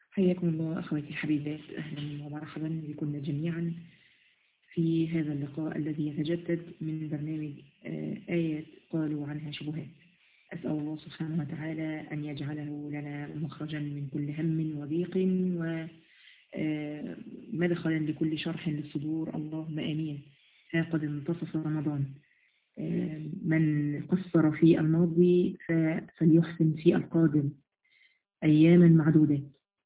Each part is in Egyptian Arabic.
حياكم الله أخواتي الحبيبات أهلا ومرحبا بكم جميعا في هذا اللقاء الذي يتجدد من برنامج آيات قالوا عنها شبهات أسأل الله سبحانه وتعالى أن يجعله لنا مخرجا من كل هم وضيق ومدخلا لكل شرح للصدور اللهم آمين ها قد انتصف رمضان من قصر في الماضي فليحسن في القادم أياما معدودات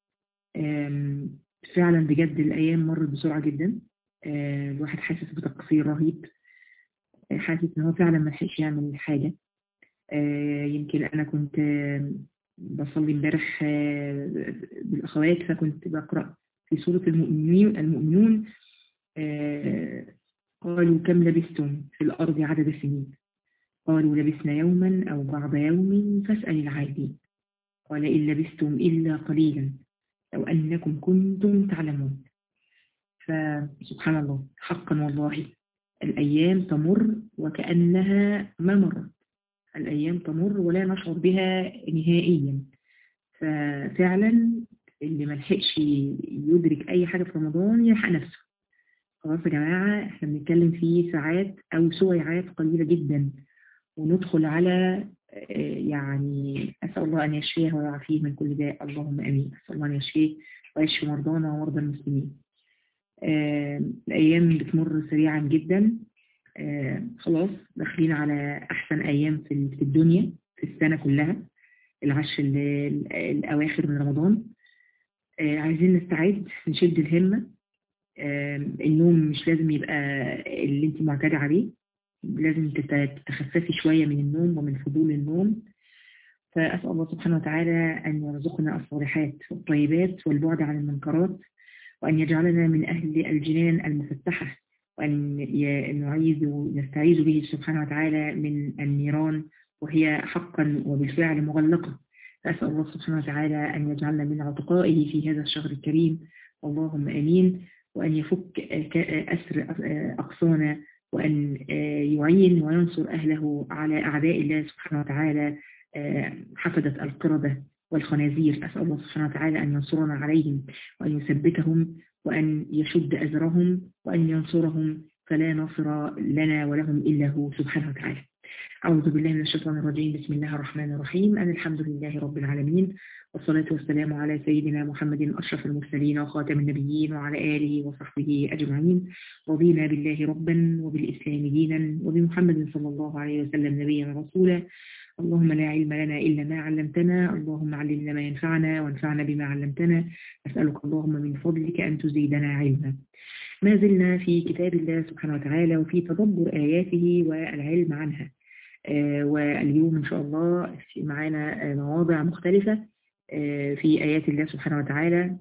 فعلا بجد الأيام مرت بسرعة جدا الواحد حاسس بتقصير رهيب حاسس ان هو فعلا ما لحقش يعمل حاجة يمكن انا كنت بصلي امبارح بالاخوات فكنت بقرأ في سورة المؤمنين المؤمنون قالوا كم لبستم في الأرض عدد السنين قالوا لبسنا يوما أو بعض يوم فاسأل العادين قال إن لبستم إلا قليلا لو أنكم كنتم تعلمون فسبحان الله حقا والله الأيام تمر وكأنها ما مرت الأيام تمر ولا نشعر بها نهائيا ففعلا اللي ملحقش يدرك أي حاجة في رمضان يلحق نفسه خلاص يا جماعة احنا بنتكلم في ساعات أو سويعات قليلة جدا وندخل على يعني أسأل الله أن يشفيه ويعافيه من كل داء اللهم أمين أسأل الله أن يشفيه ويشفي مرضانا ومرضى المسلمين الأيام بتمر سريعا جدا خلاص داخلين على أحسن أيام في الدنيا في السنة كلها العشر الأواخر من رمضان عايزين نستعد نشد الهمة النوم مش لازم يبقى اللي انت معتادة عليه لازم تتخففي شوية من النوم ومن فضول النوم فأسأل الله سبحانه وتعالى أن يرزقنا الصالحات والطيبات والبعد عن المنكرات وأن يجعلنا من أهل الجنان المفتحة وأن نعيذ نستعيذ به سبحانه وتعالى من النيران وهي حقا وبالفعل مغلقة فأسأل الله سبحانه وتعالى أن يجعلنا من عتقائه في هذا الشهر الكريم اللهم آمين وأن يفك أسر أقصانا وأن يعين وينصر أهله على أعداء الله سبحانه وتعالى حفظة القردة والخنازير أسأل الله سبحانه وتعالى أن ينصرنا عليهم وأن يثبتهم وأن يشد أزرهم وأن ينصرهم فلا نصر لنا ولهم إلا هو سبحانه وتعالى أعوذ بالله من الشيطان الرجيم بسم الله الرحمن الرحيم أنا الحمد لله رب العالمين والصلاة والسلام على سيدنا محمد أشرف المرسلين وخاتم النبيين وعلى آله وصحبه أجمعين رضينا بالله ربا وبالإسلام دينا وبمحمد صلى الله عليه وسلم نبيا رسولا اللهم لا علم لنا إلا ما علمتنا اللهم علمنا ما ينفعنا وانفعنا بما علمتنا أسألك اللهم من فضلك أن تزيدنا علما ما زلنا في كتاب الله سبحانه وتعالى وفي تدبر آياته والعلم عنها آه واليوم إن شاء الله معانا مواضع مختلفة آه في آيات الله سبحانه وتعالى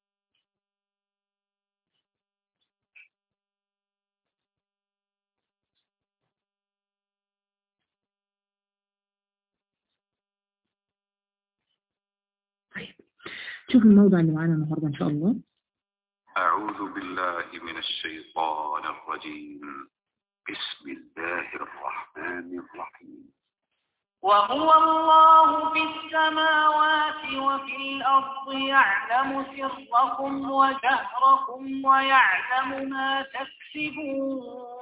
طيب شوف الموضع اللي معانا النهاردة إن شاء الله أعوذ بالله من الشيطان الرجيم بسم الله الرحمن الرحيم وهو الله في السماوات وفي الأرض يعلم سركم وجهركم ويعلم ما تكسبون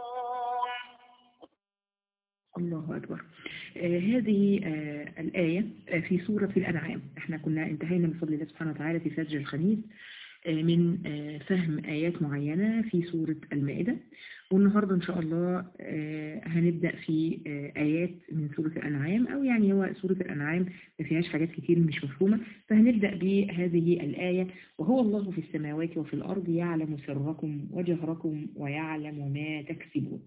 الله أكبر آه هذه آه الآية آه في سورة الأنعام احنا كنا انتهينا بفضل الله سبحانه وتعالى في فجر الخميس من فهم آيات معينة في سورة المائدة والنهاردة إن شاء الله هنبدأ في آيات من سورة الأنعام أو يعني هو سورة الأنعام ما فيهاش حاجات كتير مش مفهومة فهنبدأ بهذه الآية وهو الله في السماوات وفي الأرض يعلم سركم وجهركم ويعلم ما تكسبون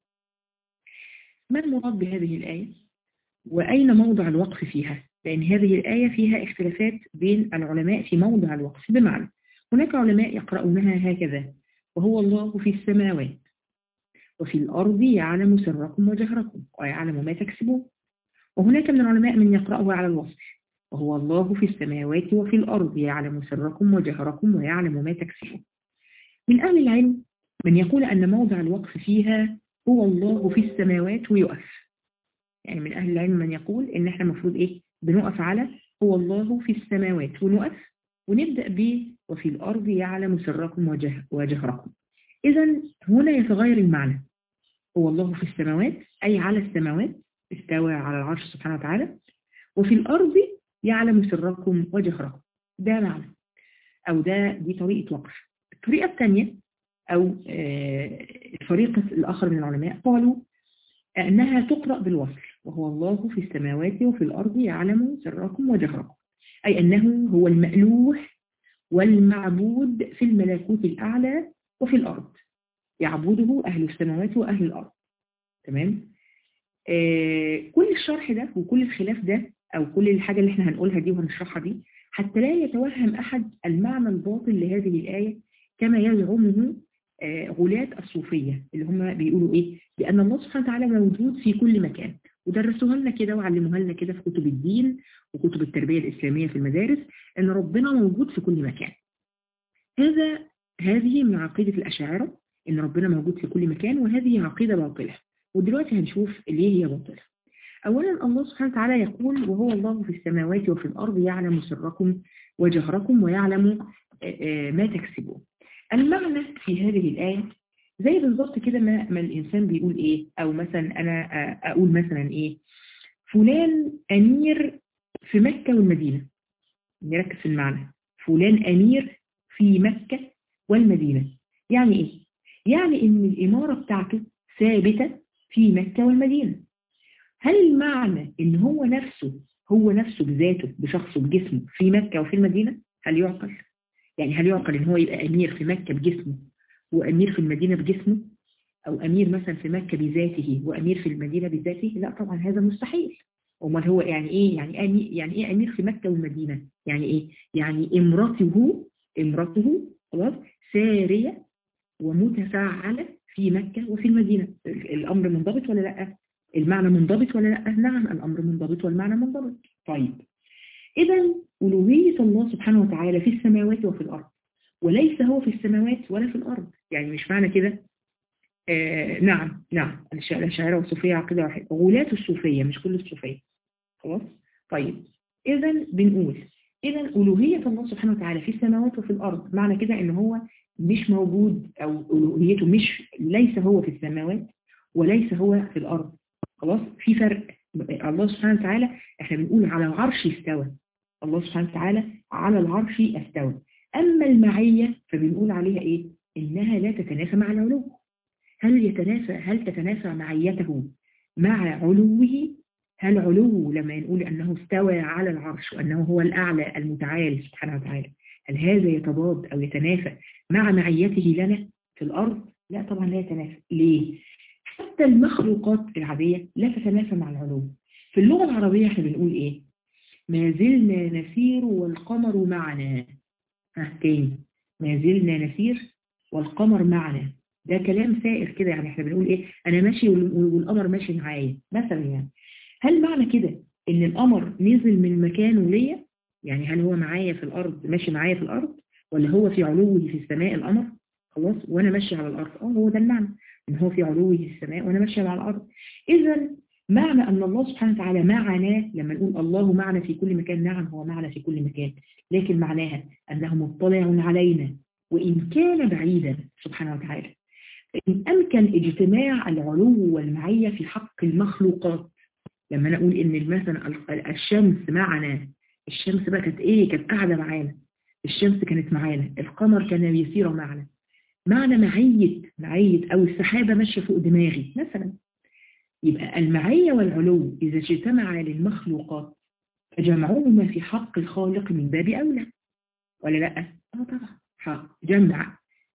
ما المراد بهذه الآية وأين موضع الوقف فيها لأن هذه الآية فيها اختلافات بين العلماء في موضع الوقف بمعنى هناك علماء يقرؤونها هكذا وهو الله في السماوات وفي الأرض يعلم سركم وجهركم ويعلم ما تكسبون وهناك من العلماء من يقرأه على الوصف وهو الله في السماوات وفي الأرض يعلم سركم وجهركم ويعلم ما تكسبون من أهل العلم من يقول أن موضع الوقف فيها هو الله في السماوات ويقف يعني من أهل العلم من يقول إن احنا المفروض إيه بنقف على هو الله في السماوات ونقف ونبدأ ب وفي الأرض يعلم سركم وجه وجهركم إذا هنا يتغير المعنى هو الله في السماوات أي على السماوات استوى على العرش سبحانه وتعالى وفي الأرض يعلم سركم وجهركم ده معنى أو ده دي طريقة وقف الطريقة الثانية أو الفريق الآخر من العلماء قالوا أنها تقرأ بالوصل وهو الله في السماوات وفي الأرض يعلم سركم وجهركم أي أنه هو المألوه والمعبود في الملكوت الأعلى وفي الأرض يعبده أهل السماوات وأهل الأرض تمام آه كل الشرح ده وكل الخلاف ده أو كل الحاجة اللي احنا هنقولها دي وهنشرحها دي حتى لا يتوهم أحد المعنى الباطل لهذه الآية كما يزعمه آه غلاة الصوفية اللي هم بيقولوا إيه بأن الله سبحانه وتعالى موجود في كل مكان ودرسوها لنا كده وعلموها لنا كده في كتب الدين وكتب التربية الإسلامية في المدارس أن ربنا موجود في كل مكان هذا هذه من عقيدة الأشاعرة أن ربنا موجود في كل مكان وهذه عقيدة باطلة ودلوقتي هنشوف ليه هي باطلة أولا الله سبحانه وتعالى يقول وهو الله في السماوات وفي الأرض يعلم سركم وجهركم ويعلم ما تكسبون المعنى في هذه الآية زي بالظبط كده ما, ما الإنسان بيقول إيه أو مثلا أنا أقول مثلا إيه فلان أمير في مكة والمدينة نركز في المعنى فلان أمير في مكة والمدينة يعني إيه؟ يعني إن الإمارة بتاعته ثابتة في مكة والمدينة هل المعنى إن هو نفسه هو نفسه بذاته بشخصه بجسمه في مكة وفي المدينة هل يعقل؟ يعني هل يعقل إن هو يبقى أمير في مكة بجسمه وأمير في المدينة بجسمه أو أمير مثلا في مكة بذاته وأمير في المدينة بذاته لا طبعا هذا مستحيل امال هو يعني ايه يعني أمير يعني ايه امير في مكة والمدينة يعني ايه يعني امرته امرته خلاص سارية ومتفاعلة في مكة وفي المدينة الامر منضبط ولا لا المعنى منضبط ولا لا نعم الامر منضبط والمعنى منضبط طيب اذا الوهية الله سبحانه وتعالى في السماوات وفي الارض وليس هو في السماوات ولا في الارض يعني مش معنى كده آه نعم نعم الأشاعرة والصوفية عقيدة واحدة غلاة الصوفية مش كل الصوفية خلاص طيب إذا بنقول إذا ألوهية الله سبحانه وتعالى في السماوات وفي الأرض معنى كده إن هو مش موجود أو ألوهيته مش ليس هو في السماوات وليس هو في الأرض خلاص في فرق الله سبحانه وتعالى احنا بنقول على العرش استوى الله سبحانه وتعالى على العرش استوى أما المعية فبنقول عليها إيه إنها لا تتنافى مع العلو هل يتنافى هل تتنافى معيته مع علوه هل علو لما نقول أنه استوى على العرش وأنه هو الأعلى المتعال سبحانه وتعالى هل هذا يتضاد أو يتنافى مع معيته لنا في الأرض لا طبعا لا يتنافى ليه حتى المخلوقات العادية لا تتنافى مع العلو في اللغة العربية احنا بنقول ايه ما زلنا نسير والقمر معنا ها تاني ما زلنا نسير والقمر معنا ده كلام سائر كده يعني احنا بنقول ايه انا ماشي والقمر ماشي معايا مثلا يعني هل معنى كده ان القمر نزل من مكانه ليا يعني هل هو معايا في الارض ماشي معايا في الارض ولا هو في علوه في السماء القمر خلاص وانا ماشي على الارض اه هو ده المعنى ان هو في علوه في السماء وانا ماشي على الارض اذا معنى ان الله سبحانه وتعالى معنا لما نقول الله معنا في كل مكان نعم هو معنا في كل مكان لكن معناها انه مطلع علينا وان كان بعيدا سبحانه وتعالى إن أمكن اجتماع العلو والمعية في حق المخلوقات لما نقول إن مثلا الشمس معنا الشمس بقى كانت إيه كانت قاعدة معانا الشمس كانت معانا القمر كان يسير معنا معنى معية معية أو السحابة ماشية فوق دماغي مثلا يبقى المعية والعلو إذا اجتمع للمخلوقات فجمعهما في حق الخالق من باب أولى ولا لا؟ اه طبعا حق جمع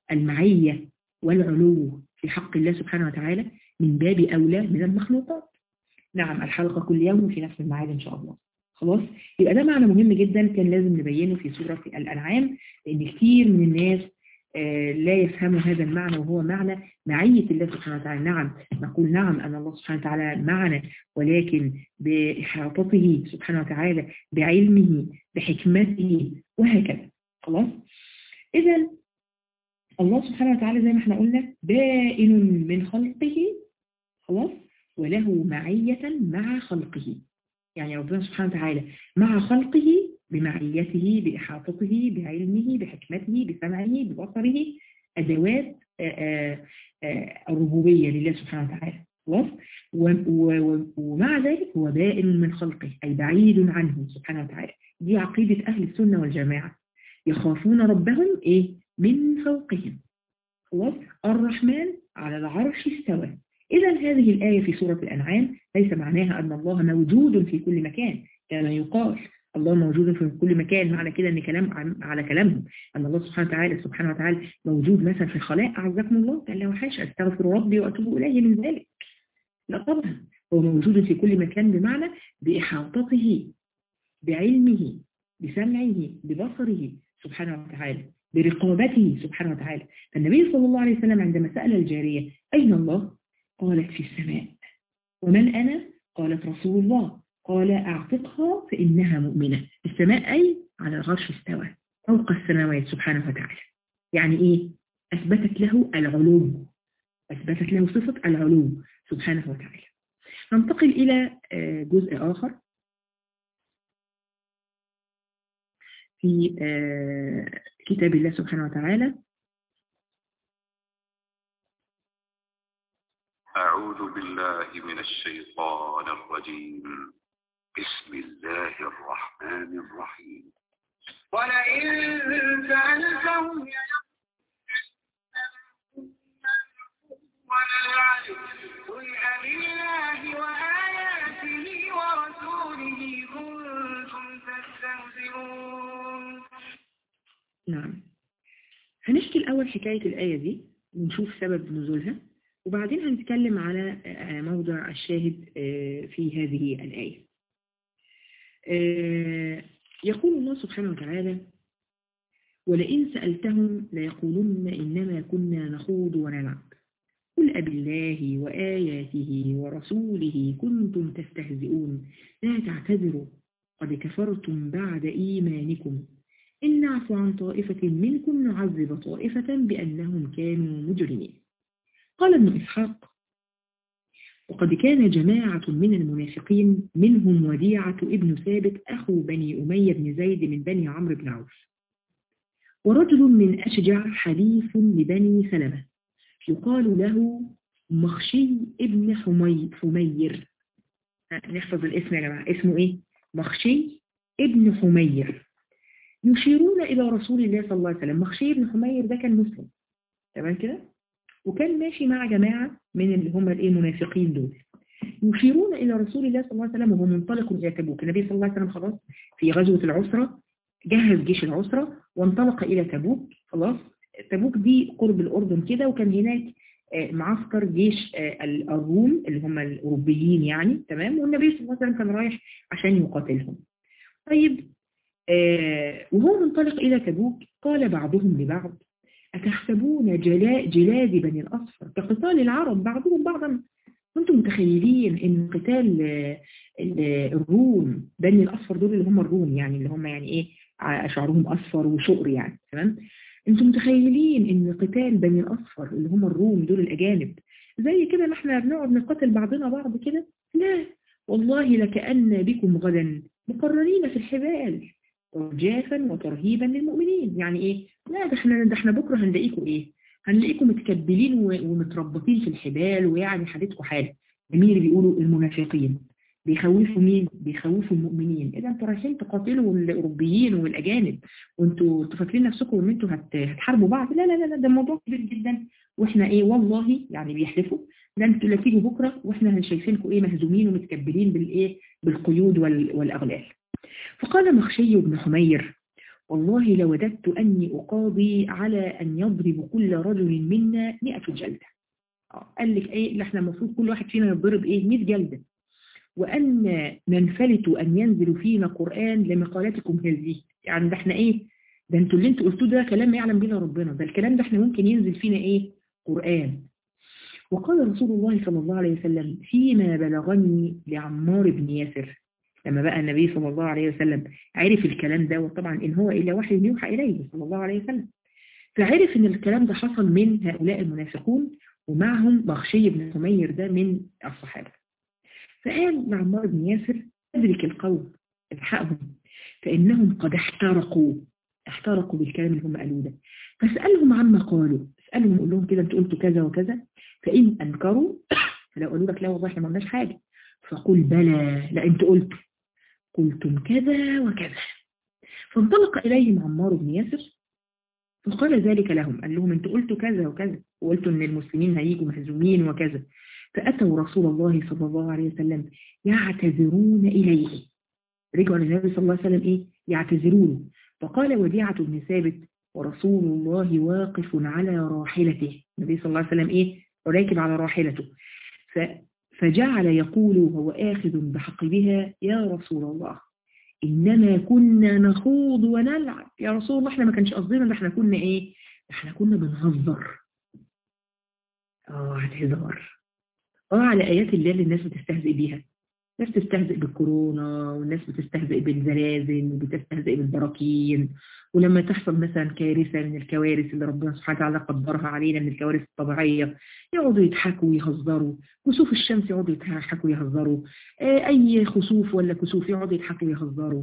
المعية والعلو في حق الله سبحانه وتعالى من باب أولى من المخلوقات نعم الحلقة كل يوم في نفس الميعاد إن شاء الله خلاص يبقى ده معنى مهم جدا كان لازم نبينه في سورة الأنعام لأن كثير من الناس آه لا يفهموا هذا المعنى وهو معنى معية الله سبحانه وتعالى نعم نقول نعم أن الله سبحانه وتعالى معنا ولكن بإحاطته سبحانه وتعالى بعلمه بحكمته وهكذا خلاص إذا الله سبحانه وتعالى زي ما احنا قلنا بائن من خلقه خلاص وله معية مع خلقه يعني ربنا سبحانه وتعالى مع خلقه بمعيته بإحاطته بعلمه بحكمته بسمعه ببصره أدوات الربوبية لله سبحانه وتعالى خلاص ومع ذلك هو بائن من خلقه أي بعيد عنه سبحانه وتعالى دي عقيدة أهل السنة والجماعة يخافون ربهم إيه من فوقهم خلاص الرحمن على العرش استوى إذا هذه الآية في سورة الأنعام ليس معناها أن الله موجود في كل مكان كما يقال الله موجود في كل مكان معنى كده ان كلام على كلامهم ان الله سبحانه وتعالى سبحانه وتعالى موجود مثلا في الخلاء اعزكم الله قال له حاشا استغفر ربي واتوب اليه من ذلك لا طبعا هو موجود في كل مكان بمعنى باحاطته بعلمه بسمعه ببصره سبحانه وتعالى برقابته سبحانه وتعالى فالنبي صلى الله عليه وسلم عندما سأل الجارية أين الله قالت في السماء ومن أنا قالت رسول الله قال أعتقها فإنها مؤمنة السماء أي على العرش استوى فوق السماوات سبحانه وتعالى يعني إيه أثبتت له العلو أثبتت له صفة العلو سبحانه وتعالى ننتقل إلى جزء آخر في كتاب الله سبحانه وتعالى أعوذ بالله من الشيطان الرجيم بسم الله الرحمن الرحيم ولئن سألتهم قل أبالله وآياته ورسوله كنتم تستهزئون نعم هنحكي الأول حكاية الآية دي ونشوف سبب نزولها وبعدين هنتكلم على موضع الشاهد في هذه الآية يقول الله سبحانه وتعالى ولئن سألتهم ليقولن إنما كنا نخوض ونلعب قل أب الله وآياته ورسوله كنتم تستهزئون لا تعتذروا قد كفرتم بعد إيمانكم إن نعفو عن طائفة منكم نعذب طائفة بأنهم كانوا مجرمين قال ابن إسحاق وقد كان جماعة من المنافقين منهم وديعة ابن ثابت أخو بني أمية بن زيد من بني عمرو بن عوف ورجل من أشجع حليف لبني سلمة يقال له مخشي ابن حمي حمير نحفظ الاسم يا جماعة اسمه ايه مخشي ابن حمير يشيرون إلى رسول الله صلى الله عليه وسلم مخشي ابن حمير ده كان مسلم تمام كده وكان ماشي مع جماعة من اللي هم الايه المنافقين دول يشيرون إلى رسول الله صلى الله عليه وسلم وهو منطلق إلى تبوك النبي صلى الله عليه وسلم خلاص في غزوة العسرة جهز جيش العسرة وانطلق إلى تبوك خلاص تبوك دي قرب الأردن كده وكان هناك معسكر جيش الروم اللي هم الأوروبيين يعني تمام والنبي صلى الله عليه وسلم كان رايح عشان يقاتلهم طيب وهو منطلق إلى تبوك قال بعضهم لبعض أتحسبون جلاء جلاد بني الأصفر كقتال العرب بعضهم بعضا كنتم متخيلين ان قتال الروم بني الأصفر دول اللي هم الروم يعني اللي هم يعني ايه شعرهم أصفر وشقر يعني تمام انتم متخيلين ان قتال بني الأصفر اللي هم الروم دول الأجانب زي كده ما احنا بنقعد نقاتل بعضنا بعض كده لا والله لكأن بكم غدا مقررين في الحبال رجافا وترهيبا للمؤمنين يعني ايه لا ده احنا ده احنا بكره هنلاقيكم ايه هنلاقيكم متكبلين ومتربطين في الحبال ويعني حالتكم حال مين اللي بيقولوا المنافقين بيخوفوا مين بيخوفوا المؤمنين اذا انتوا رايحين تقاتلوا الاوروبيين والاجانب وانتوا انتوا فاكرين نفسكم ان انتوا هتحاربوا بعض لا لا لا ده الموضوع كبير جدا واحنا ايه والله يعني بيحلفوا ده انتوا لا تيجوا بكره واحنا شايفينكم ايه مهزومين ومتكبلين بالايه بالقيود والاغلال فقال مخشي بن حمير والله لوددت أني أقاضي على أن يضرب كل رجل منا مئة جلدة قال لك ايه اللي احنا المفروض كل واحد فينا يضرب ايه 100 جلدة وأن ننفلت أن ينزل فينا قرآن لمقالاتكم هذه يعني ده احنا ايه ده انتوا اللي انتوا قلتوه ده كلام ما يعلم به ربنا ده الكلام ده احنا ممكن ينزل فينا ايه قرآن وقال رسول الله صلى الله عليه وسلم فيما بلغني لعمار بن ياسر لما بقى النبي صلى الله عليه وسلم عرف الكلام ده وطبعا إن هو إلا وحي يوحى إليه صلى الله عليه وسلم فعرف إن الكلام ده حصل من هؤلاء المنافقون ومعهم بخشي بن حمير ده من الصحابة فقال لعمار بن ياسر أدرك القوم الحقهم فإنهم قد احترقوا احترقوا بالكلام اللي هم قالوه ده فاسألهم عما قالوا اسألهم قول لهم كده انتوا قلتوا كذا وكذا فإن أنكروا فلو قالوا لك لا والله احنا ما قلناش حاجة فقل بلى لا انتوا قلتوا قلتم كذا وكذا فانطلق إليهم عمار بن ياسر فقال ذلك لهم قال لهم انتوا قلتوا كذا وكذا وقلتوا ان المسلمين هيجوا مهزومين وكذا فأتوا رسول الله صلى الله عليه وسلم يعتذرون إليه رجعوا للنبي صلى الله عليه وسلم إيه يعتذرون فقال وديعة بن ثابت ورسول الله واقف على راحلته النبي صلى الله عليه وسلم إيه راكب على راحلته ف فجعل يقول وهو آخذ بحقبها يا رسول الله إنما كنا نخوض ونلعب يا رسول الله احنا ما كانش قصدنا ان احنا كنا ايه احنا كنا بنهزر اه هزار اه على آيات الله اللي الناس بتستهزئ بيها الناس بتستهزئ بالكورونا والناس بتستهزئ بالزلازل وبتستهزئ بالبراكين ولما تحصل مثلا كارثة من الكوارث اللي ربنا سبحانه وتعالى قدرها علينا من الكوارث الطبيعية يقعدوا يضحكوا ويهزروا كسوف الشمس يقعدوا يضحكوا ويهزروا آه أي خسوف ولا كسوف يقعدوا يضحكوا ويهزروا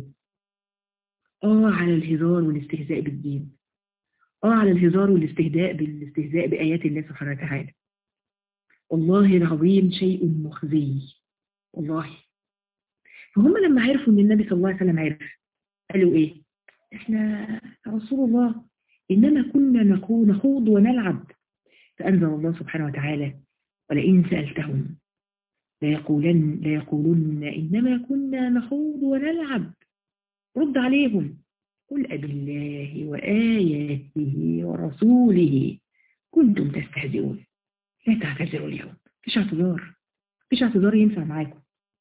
آه على الهزار والاستهزاء بالدين آه على الهزار والاستهزاء بالاستهزاء بآيات الله سبحانه وتعالى والله العظيم شيء مخزي والله فهم لما عرفوا ان النبي صلى الله عليه وسلم عرف قالوا ايه احنا رسول الله انما كنا نخوض ونلعب فانزل الله سبحانه وتعالى ولئن سألتهم ليقولن, ليقولن إنما كنا نخوض ونلعب رد عليهم قل أب الله وآياته ورسوله كنتم تستهزئون لا تعتذروا اليوم فيش اعتذار فيش اعتذار ينفع معاكم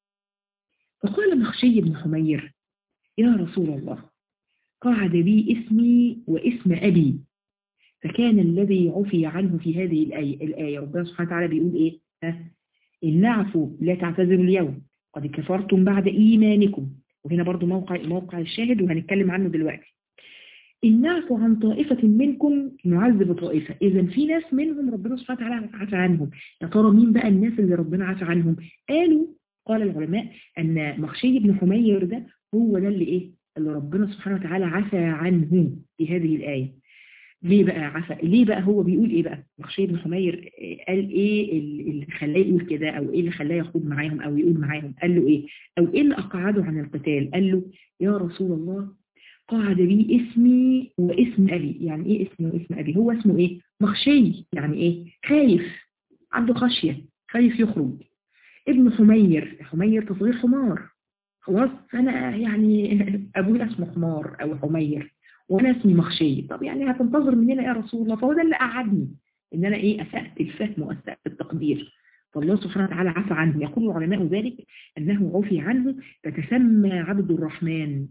فقال مخشي بن حمير يا رسول الله قعد بي اسمي واسم أبي فكان الذي عفي عنه في هذه الآية, الآية ربنا سبحانه وتعالى بيقول إيه ها؟ إن نعفوا لا تعتذروا اليوم قد كفرتم بعد إيمانكم وهنا برضو موقع موقع الشاهد وهنتكلم عنه دلوقتي إن نعفوا عن طائفة منكم نعذب طائفة إذا في ناس منهم ربنا سبحانه وتعالى عفى عنهم يا ترى مين بقى الناس اللي ربنا عفى عنهم قالوا قال العلماء أن مخشي بن حمير ده هو ده اللي إيه اللي ربنا سبحانه وتعالى عفى عنه في هذه الآية ليه بقى عفى ليه بقى هو بيقول ايه بقى مخشي بن حمير قال ايه اللي خلاه يقول كده او ايه اللي خلاه يخوض معاهم او يقول معاهم قال له ايه او ايه اللي اقعده عن القتال قال له يا رسول الله قعد بي اسمي واسم ابي يعني ايه اسمي واسم ابي هو اسمه ايه مخشي يعني ايه خايف عنده خشية خايف يخرج ابن حمير حمير تصغير حمار خلاص فانا يعني ابويا اسمه حمار او حمير وانا اسمي مخشي طب يعني هتنتظر مننا يا رسول الله فهو ده اللي قعدني ان انا ايه اسأت الفهم واسأت التقدير فالله سبحانه وتعالى عفى عنه يقول العلماء ذلك انه عفي عنه فتسمى عبد الرحمن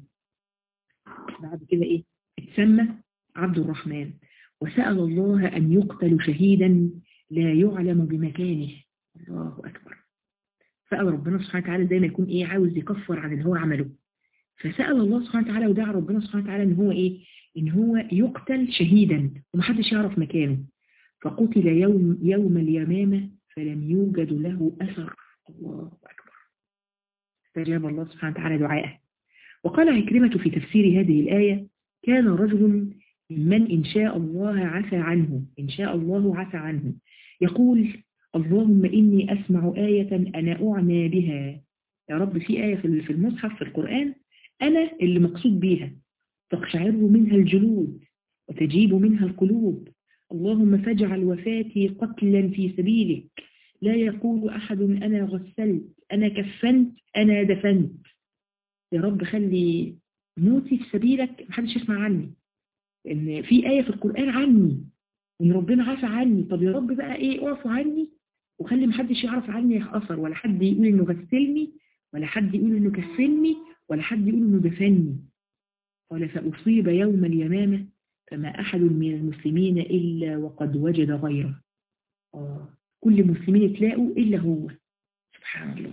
بعد كده ايه اتسمى عبد الرحمن وسأل الله ان يقتل شهيدا لا يعلم بمكانه الله اكبر سأل ربنا سبحانه وتعالى زي ما يكون ايه عاوز يكفر عن اللي هو عمله فسأل الله سبحانه وتعالى ودعا ربنا سبحانه وتعالى ان هو ايه ان هو يقتل شهيدا ومحدش يعرف مكانه فقتل يوم يوم اليمامة فلم يوجد له أثر الله أكبر استجاب الله سبحانه وتعالى دعائه وقال عكرمة في تفسير هذه الآية كان رجل من إن شاء الله عفى عنه إن شاء الله عفى عنه يقول اللهم إني أسمع آية أنا أعنى بها يا رب في آية في المصحف في القرآن أنا اللي مقصود بيها تقشعر منها الجلود وتجيب منها القلوب اللهم فاجعل وفاتي قتلا في سبيلك لا يقول أحد أنا غسلت أنا كفنت أنا دفنت يا رب خلي موتي في سبيلك محدش يسمع عني لأن في آية في القرآن عني إن ربنا عفى عني طب يا رب بقى إيه اعفوا عني وخلي محدش يعرف عني أثر ولا حد يقول إنه غسلني ولا حد يقول إنه كفني ولا حد يقول إنه دفني قال فأصيب يوم اليمامة فما أحد من المسلمين إلا وقد وجد غيره آه. كل المسلمين تلاقوا إلا هو سبحان الله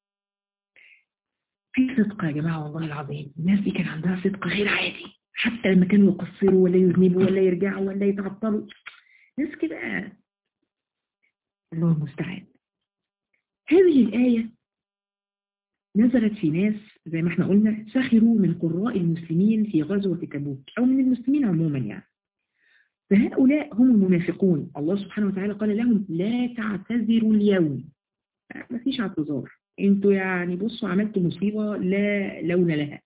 في صدق يا جماعة والله العظيم الناس دي كان عندها صدق غير عادي حتى لما كانوا يقصروا ولا يذنبوا ولا يرجعوا ولا يتعطلوا ناس كده الله المستعان هذه الآية نزلت في ناس زي ما احنا قلنا سخروا من قراء المسلمين في غزوة تبوك أو من المسلمين عموما يعني فهؤلاء هم المنافقون الله سبحانه وتعالى قال لهم لا تعتذروا اليوم ما فيش اعتذار انتوا يعني بصوا عملتوا مصيبة لا لون لها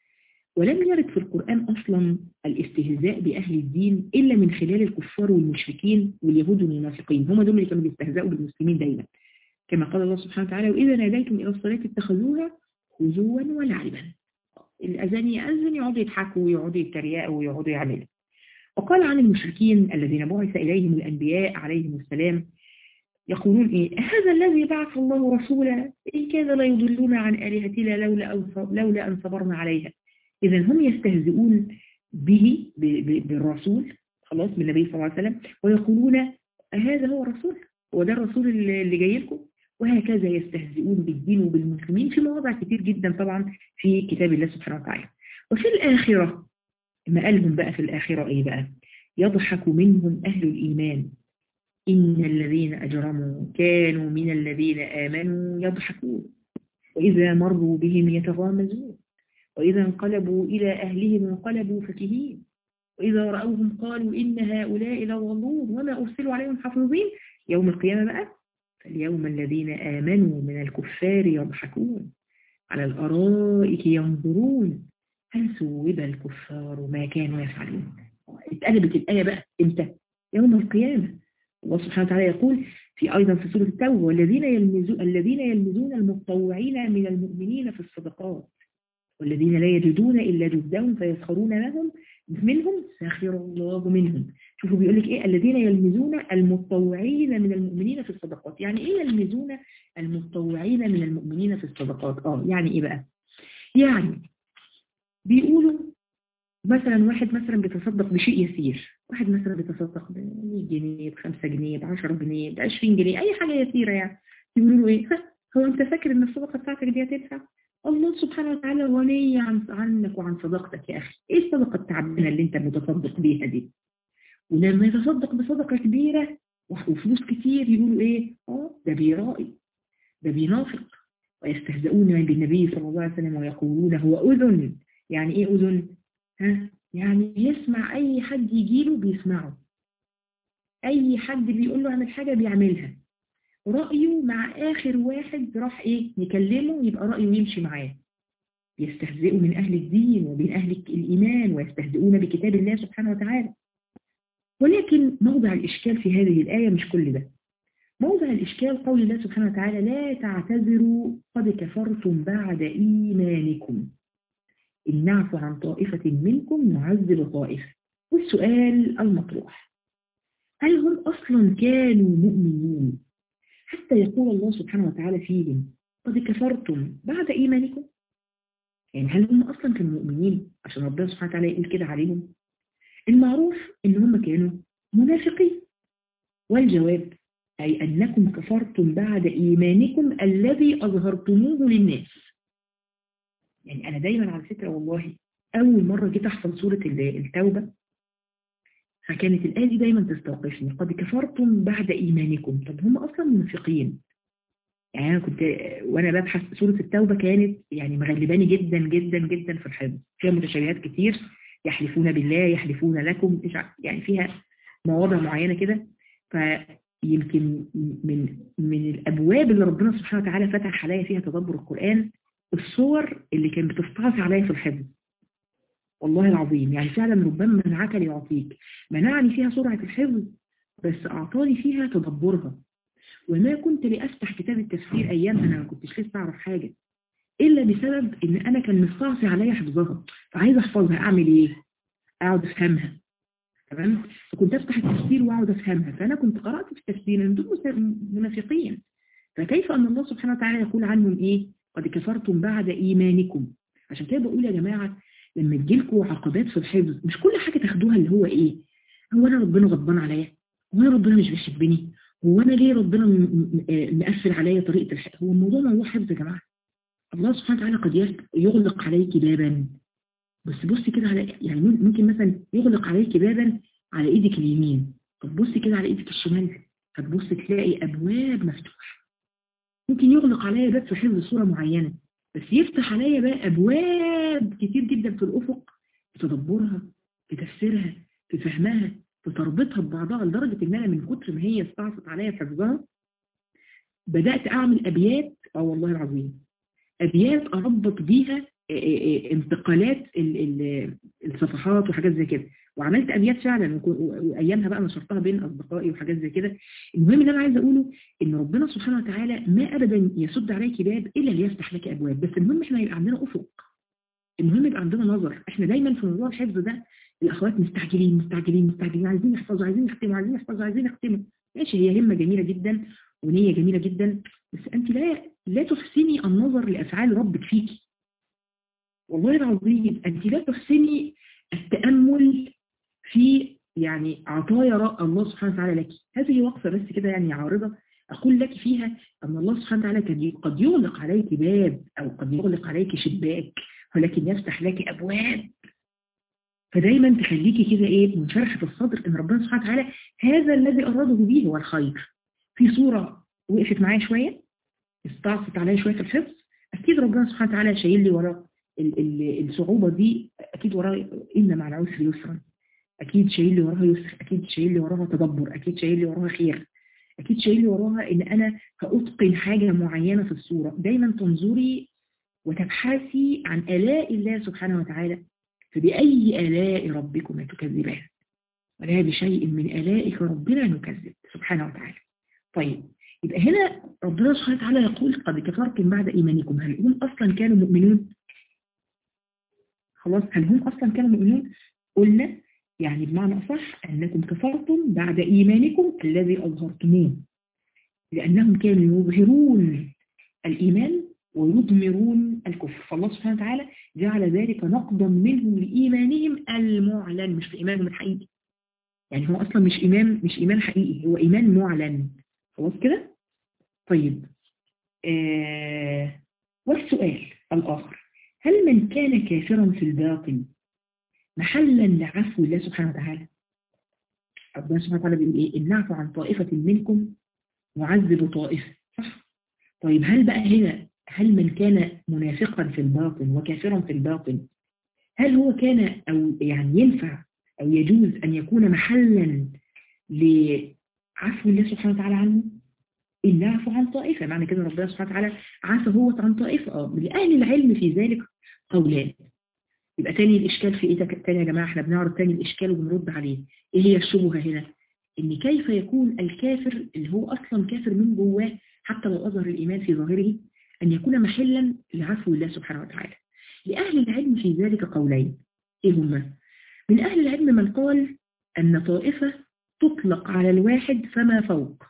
ولم يرد في القرآن أصلا الاستهزاء بأهل الدين إلا من خلال الكفار والمشركين واليهود والمنافقين هم دول اللي كانوا بيستهزئوا بالمسلمين دايما كما قال الله سبحانه وتعالى وإذا ناديتم إلى الصلاة اتخذوها هزوا ولعبا الأذان يأذن يقعدوا يضحكوا ويقعدوا يتريقوا ويقعدوا يعملوا وقال عن المشركين الذين بعث إليهم الأنبياء عليهم السلام يقولون إيه هذا الذي بعث الله رسولا إن كان لا يضلون عن آلهتنا لولا, لولا أن صبرنا عليها إذا هم يستهزئون به بالرسول خلاص من النبي صلى الله عليه وسلم ويقولون هذا هو الرسول هو ده الرسول اللي جاي لكم وهكذا يستهزئون بالدين وبالمسلمين في مواضع كتير جدا طبعا في كتاب الله سبحانه وتعالى وفي الآخرة ما قالهم بقى في الآخرة إيه بقى يضحك منهم أهل الإيمان إن الذين أجرموا كانوا من الذين آمنوا يضحكون وإذا مروا بهم يتغامزون وإذا انقلبوا إلى أهلهم انقلبوا فكهين وإذا رأوهم قالوا إن هؤلاء لضالون وما أرسلوا عليهم حافظين يوم القيامة بقى فاليوم الذين آمنوا من الكفار يضحكون على الأرائك ينظرون هل ثوب الكفار ما كانوا يفعلون اتقلبت الآية بقى امتى يوم القيامة الله سبحانه وتعالى يقول في أيضا في سورة التوبة والذين يلمزون الذين يلمزون المتطوعين من المؤمنين في الصدقات والذين لا يجدون إلا جهدهم فيسخرون لهم منهم سخر الله منهم شوفوا بيقول لك إيه الذين يلمزون المتطوعين من المؤمنين في الصدقات يعني إيه يلمزون المتطوعين من المؤمنين في الصدقات آه يعني إيه بقى يعني بيقولوا مثلا واحد مثلا بيتصدق بشيء يسير واحد مثلا بيتصدق ب 100 جنيه ب 5 جنيه ب 10 جنيه ب 20 جنيه اي حاجه يسيره يعني يقولوا له ايه هو انت فاكر ان الصدقه بتاعتك دي هتدفع الله سبحانه وتعالى غني عن عنك وعن صدقتك يا اخي ايه الصدقه التعبانه اللي انت متصدق بيها دي ولما يتصدق بصدقه كبيره وفلوس كتير يقولوا ايه اه ده بيرائي ده بينافق ويستهزئون بالنبي صلى الله عليه وسلم ويقولون هو اذن يعني ايه اذن ها يعني يسمع اي حد يجيله بيسمعه اي حد بيقول له اعمل حاجة بيعملها رأيه مع اخر واحد راح ايه يكلمه يبقى رأيه يمشي معاه يستهزئوا من اهل الدين ومن اهل الايمان ويستهزئون بكتاب الله سبحانه وتعالى ولكن موضع الاشكال في هذه الآية مش كل ده موضع الإشكال قول الله سبحانه وتعالى لا تعتذروا قد كفرتم بعد إيمانكم إن نعفو عن طائفة منكم نعذب طائفة والسؤال المطروح هل هم أصلا كانوا مؤمنين حتى يقول الله سبحانه وتعالى فيهم قد كفرتم بعد إيمانكم يعني هل هم أصلا كانوا مؤمنين عشان ربنا سبحانه وتعالى يقول كده عليهم المعروف إن هم كانوا منافقين والجواب أي أنكم كفرتم بعد إيمانكم الذي أظهرتموه للناس يعني أنا دايما على فكرة والله أول مرة جيت أحفظ سورة التوبة فكانت الآية دي دايما تستوقفني قد كفرتم بعد إيمانكم طب هم أصلا منافقين يعني أنا كنت وأنا ببحث سورة التوبة كانت يعني مغلباني جدا جدا جدا في الحفظ فيها متشابهات كتير يحلفون بالله يحلفون لكم يعني فيها مواضع معينة كده فيمكن من من الأبواب اللي ربنا سبحانه وتعالى فتح عليا فيها تدبر القرآن الصور اللي كان بتستعصي عليا في الحفظ والله العظيم يعني فعلا ربما منعك ليعطيك منعني فيها سرعة الحفظ بس أعطاني فيها تدبرها وما كنت لأفتح كتاب التفسير أيام أنا ما كنتش لسه أعرف حاجة إلا بسبب إن أنا كان مستعصي عليا حفظها فعايزة أحفظها أعمل إيه؟ أقعد أفهمها تمام؟ فكنت أفتح التفسير وأقعد أفهمها فأنا كنت قرأت في التفسير إن دول منافقين فكيف أن الله سبحانه وتعالى يقول عنهم إيه؟ قد كفرتم بعد إيمانكم عشان كده بقول يا جماعة لما تجيلكوا عقبات في الحفظ مش كل حاجة تاخدوها اللي هو إيه هو أنا ربنا غضبان عليا هو أنا ربنا مش بيحبني هو أنا ليه ربنا مقفل عليا طريقة الحفظ هو الموضوع موضوع حفظ يا جماعة الله سبحانه وتعالى قد يغلق عليك بابا بس بصي كده على يعني ممكن مثلا يغلق عليك بابا على ايدك اليمين طب بصي كده على ايدك الشمال هتبص تلاقي ابواب مفتوحه ممكن يغلق عليا باب في حفظ صورة معينة بس يفتح عليا بقى أبواب كتير جدا في الأفق في تدبرها في تفسيرها في فهمها في تربطها ببعضها لدرجة إن أنا من كتر ما هي استعصت عليا حفظها بدأت أعمل أبيات اه والله العظيم أبيات أربط بيها انتقالات الصفحات وحاجات زي كده وعملت أبيات فعلا وأيامها بقى نشرتها بين أصدقائي وحاجات زي كده المهم اللي أنا عايزة أقوله إن ربنا سبحانه وتعالى ما أبدا يسد عليك باب إلا ليفتح لك أبواب بس المهم إحنا يبقى عندنا أفق المهم يبقى عندنا نظر إحنا دايما في موضوع الحفظ ده الأخوات مستعجلين مستعجلين مستعجلين عايزين يحفظوا عايزين يختموا عايزين يحفظوا عايزين يختموا ماشي هي همة جميلة جدا ونية جميلة جدا بس أنت لا لا تحسني النظر لأفعال ربك فيكي والله العظيم أنت لا تحسني التأمل في يعني عطايا الله سبحانه وتعالى لك هذه وقفة بس كده يعني عارضة أقول لك فيها أن الله سبحانه وتعالى قد يغلق عليك باب أو قد يغلق عليك شباك ولكن يفتح لك أبواب فدايما تخليكي كده ايه منشرحة الصدر ان ربنا سبحانه وتعالى هذا الذي أراده به هو الخير في صورة وقفت معايا شوية استعصت عليا شوية في الحفظ أكيد ربنا سبحانه وتعالى شايل لي وراه الصعوبة دي أكيد وراها إن مع العسر يسرا أكيد شايل لي وراها يسر أكيد شايل لي وراها تدبر أكيد شايل لي وراها خير أكيد شايل لي وراها إن أنا هأتقن حاجة معينة في الصورة دايما تنظري وتبحثي عن آلاء الله سبحانه وتعالى فبأي آلاء ربكما تكذبان ولا بشيء من آلائك ربنا نكذب سبحانه وتعالى طيب يبقى هنا ربنا سبحانه وتعالى يقول قد كفرتم بعد إيمانكم هل هم أصلا كانوا مؤمنون خلاص هل هم أصلا كانوا مؤمنون قلنا يعني بمعنى أصح أنكم كفرتم بعد إيمانكم الذي أظهرتموه لأنهم كانوا يظهرون الإيمان ويضمرون الكفر فالله سبحانه وتعالى جعل ذلك نقضا منهم لإيمانهم المعلن مش لإيمانهم الحقيقي يعني هو أصلا مش إيمان مش إيمان حقيقي هو إيمان معلن خلاص كده طيب آه والسؤال الآخر هل من كان كافرا في الباطن محلا لعفو الله سبحانه وتعالى ربنا سبحانه وتعالى بيقول ايه ان نعفو عن طائفة منكم نعذب طائفة صح طيب هل بقى هنا هل من كان منافقا في الباطن وكافرا في الباطن هل هو كان او يعني ينفع او يجوز ان يكون محلا لعفو الله سبحانه وتعالى عنه إن نعفو عن طائفة معنى كده ربنا سبحانه وتعالى عفى هو عن طائفة اه لأهل العلم في ذلك قولان يبقى تاني الإشكال في إيه تاني يا جماعة احنا بنعرض تاني الإشكال وبنرد عليه إيه هي الشبهة هنا إن كيف يكون الكافر اللي هو أصلا كافر من جواه حتى لو أظهر الإيمان في ظاهره أن يكون محلا لعفو الله سبحانه وتعالى لأهل العلم في ذلك قولين إيه هما من أهل العلم من قال أن طائفة تطلق على الواحد فما فوق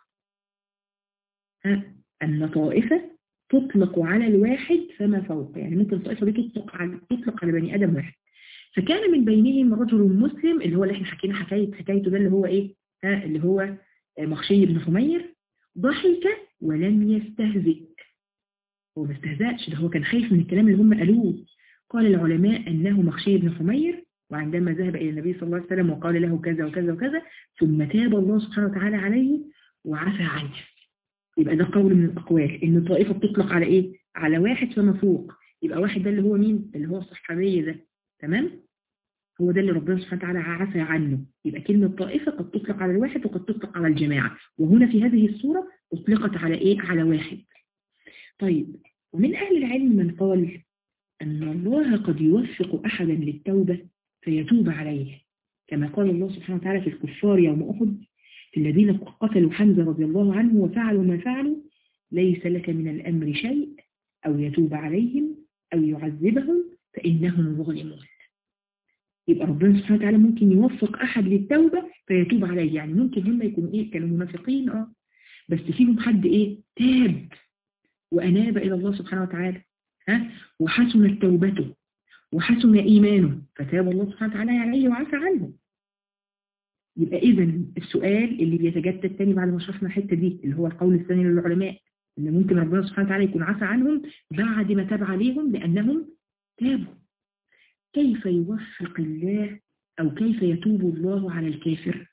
أن طائفة تطلق على الواحد فما فوق يعني ممكن الطائفة دي تطلق على تطلق على بني آدم واحد فكان من بينهم رجل مسلم اللي هو اللي احنا حكينا حكاية حكايته ده اللي هو ايه ها اللي هو مخشي بن حمير ضحك ولم يستهزئ هو ما استهزأش ده هو كان خايف من الكلام اللي هم قالوه قال العلماء أنه مخشي بن حمير وعندما ذهب إلى النبي صلى الله عليه وسلم وقال له كذا وكذا وكذا ثم تاب الله سبحانه وتعالى عليه وعفى عنه يبقى ده قول من الأقوال إن الطائفة بتطلق على إيه؟ على واحد فما فوق يبقى واحد ده اللي هو مين؟ اللي هو الصحابي ده تمام؟ هو ده اللي ربنا سبحانه وتعالى عفى عنه يبقى كلمة طائفة قد تطلق على الواحد وقد تطلق على الجماعة وهنا في هذه الصورة أطلقت على إيه؟ على واحد طيب ومن أهل العلم من قال أن الله قد يوفق أحدا للتوبة فيتوب عليه كما قال الله سبحانه وتعالى في الكفار يوم أحد الذين قتلوا حمزة رضي الله عنه وفعلوا ما فعلوا ليس لك من الأمر شيء أو يتوب عليهم أو يعذبهم فإنهم ظالمون يبقى ربنا سبحانه وتعالى ممكن يوفق أحد للتوبة فيتوب عليه يعني ممكن هم يكونوا إيه كانوا منافقين آه بس فيهم حد إيه تاب وأناب إلى الله سبحانه وتعالى ها وحسنت توبته وحسن إيمانه فتاب الله سبحانه وتعالى عليه وعفى عنه يبقى إذا السؤال اللي بيتجدد تاني بعد ما شرحنا الحتة دي اللي هو القول الثاني للعلماء إن ممكن ربنا سبحانه وتعالى يكون عفى عنهم بعد ما تاب عليهم لأنهم تابوا كيف يوفق الله أو كيف يتوب الله على الكافر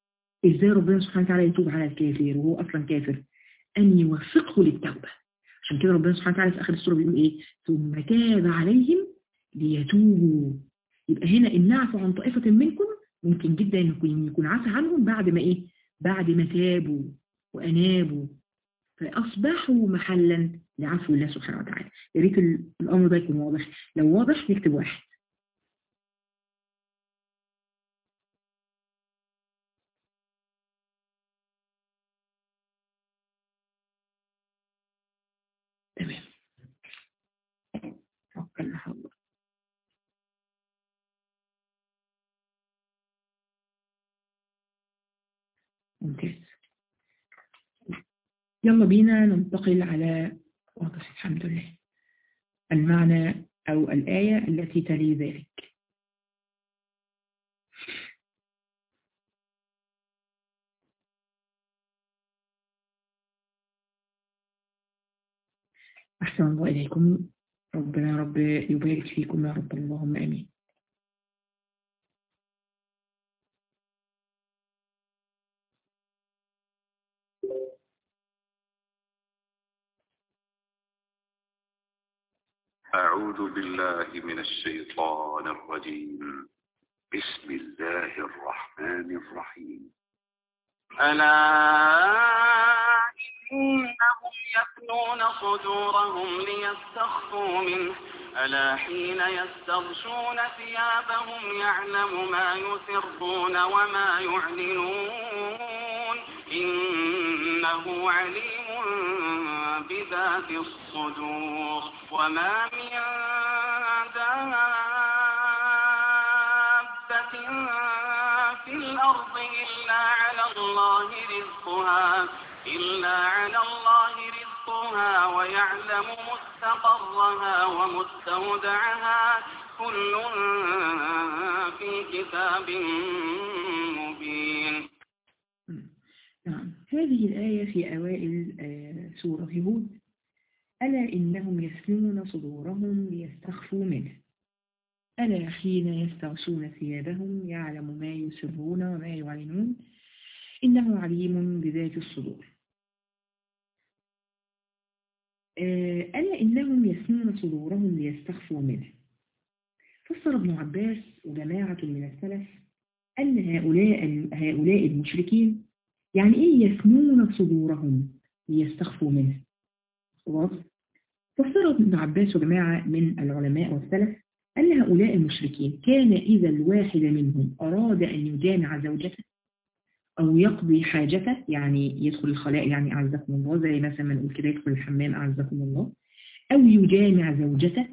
إزاي ربنا سبحانه وتعالى يتوب على الكافر وهو أصلا كافر أن يوفقه للتوبة عشان كده ربنا سبحانه وتعالى في آخر السورة بيقول إيه ثم تاب عليهم ليتوبوا يبقى هنا إن نعفو عن طائفة منكم ممكن جدا يكون يكون عفى عنهم بعد ما إيه بعد ما تابوا وأنابوا فأصبحوا محلا لعفو الله سبحانه وتعالى يا ريت الأمر ده يكون واضح لو واضح نكتب واحد تمام توكلنا على الله ممتاز يلا بينا ننتقل على واضح الحمد لله المعنى أو الآية التي تلي ذلك أحسن الله إليكم ربنا يا رب يبارك فيكم يا رب اللهم آمين أعوذ بالله من الشيطان الرجيم بسم الله الرحمن الرحيم ألا إنهم يثنون صدورهم ليستخفوا منه ألا حين يستغشون ثيابهم يعلم ما يسرون وما يعلنون إنه عليم بذات الصدور وما من دابة في الأرض إلا على الله رزقها إلا على الله رزقها ويعلم مستقرها ومستودعها كل في كتاب مبين نعم هذه الآية في أوائل آه، سورة هود ألا إنهم يسلمون صدورهم ليستخفوا منه ألا حين يستغشون ثيابهم يعلم ما يسرون وما يعلنون إنه عليم بذات الصدور آه، ألا إنهم يسلمون صدورهم ليستخفوا منه فسر ابن عباس وجماعة من السلف أن هؤلاء هؤلاء المشركين يعني إيه يثنون صدورهم ليستخفوا منه خلاص فسر ابن عباس وجماعة من العلماء والسلف أن هؤلاء المشركين كان إذا الواحد منهم أراد أن يجامع زوجته أو يقضي حاجته يعني يدخل الخلاء يعني أعزكم الله زي مثلا ما نقول كده يدخل الحمام أعزكم الله أو يجامع زوجته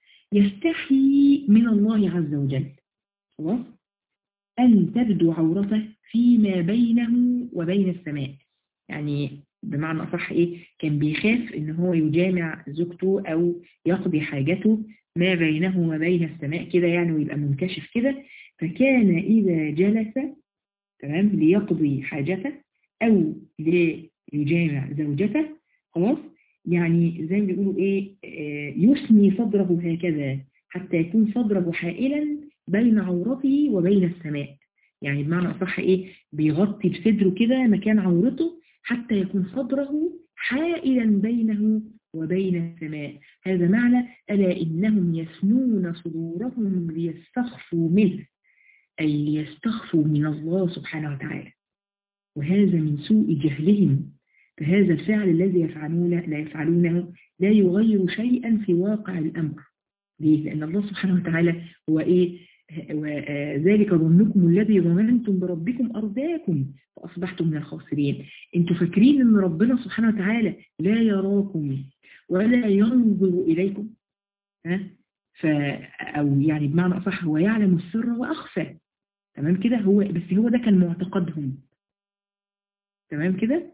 يستحي من الله عز وجل خلاص أن تبدو عورته فيما بينه وبين السماء يعني بمعنى أصح إيه كان بيخاف إن هو يجامع زوجته أو يقضي حاجته ما بينه وبين السماء كده يعني ويبقى منكشف كده فكان إذا جلس تمام ليقضي حاجته أو ليجامع زوجته خلاص يعني زي ما بيقولوا إيه آه، يثني صدره هكذا حتى يكون صدره حائلا بين عورته وبين السماء يعني بمعنى أصح إيه بيغطي بصدره كده مكان عورته حتى يكون صدره حائلا بينه وبين السماء هذا معنى ألا إنهم يثنون صدورهم ليستخفوا منه أي ليستخفوا من الله سبحانه وتعالى وهذا من سوء جهلهم فهذا الفعل الذي يفعلونه لا يفعلونه لا يغير شيئا في واقع الأمر ليه؟ لأن الله سبحانه وتعالى هو إيه وذلك ظنكم الذي ظننتم بربكم أرضاكم فأصبحتم من الخاسرين انتوا فاكرين ان ربنا سبحانه وتعالى لا يراكم ولا ينظر إليكم ها ف أو يعني بمعنى أصح هو يعلم السر وأخفى تمام كده هو بس هو ده كان معتقدهم تمام كده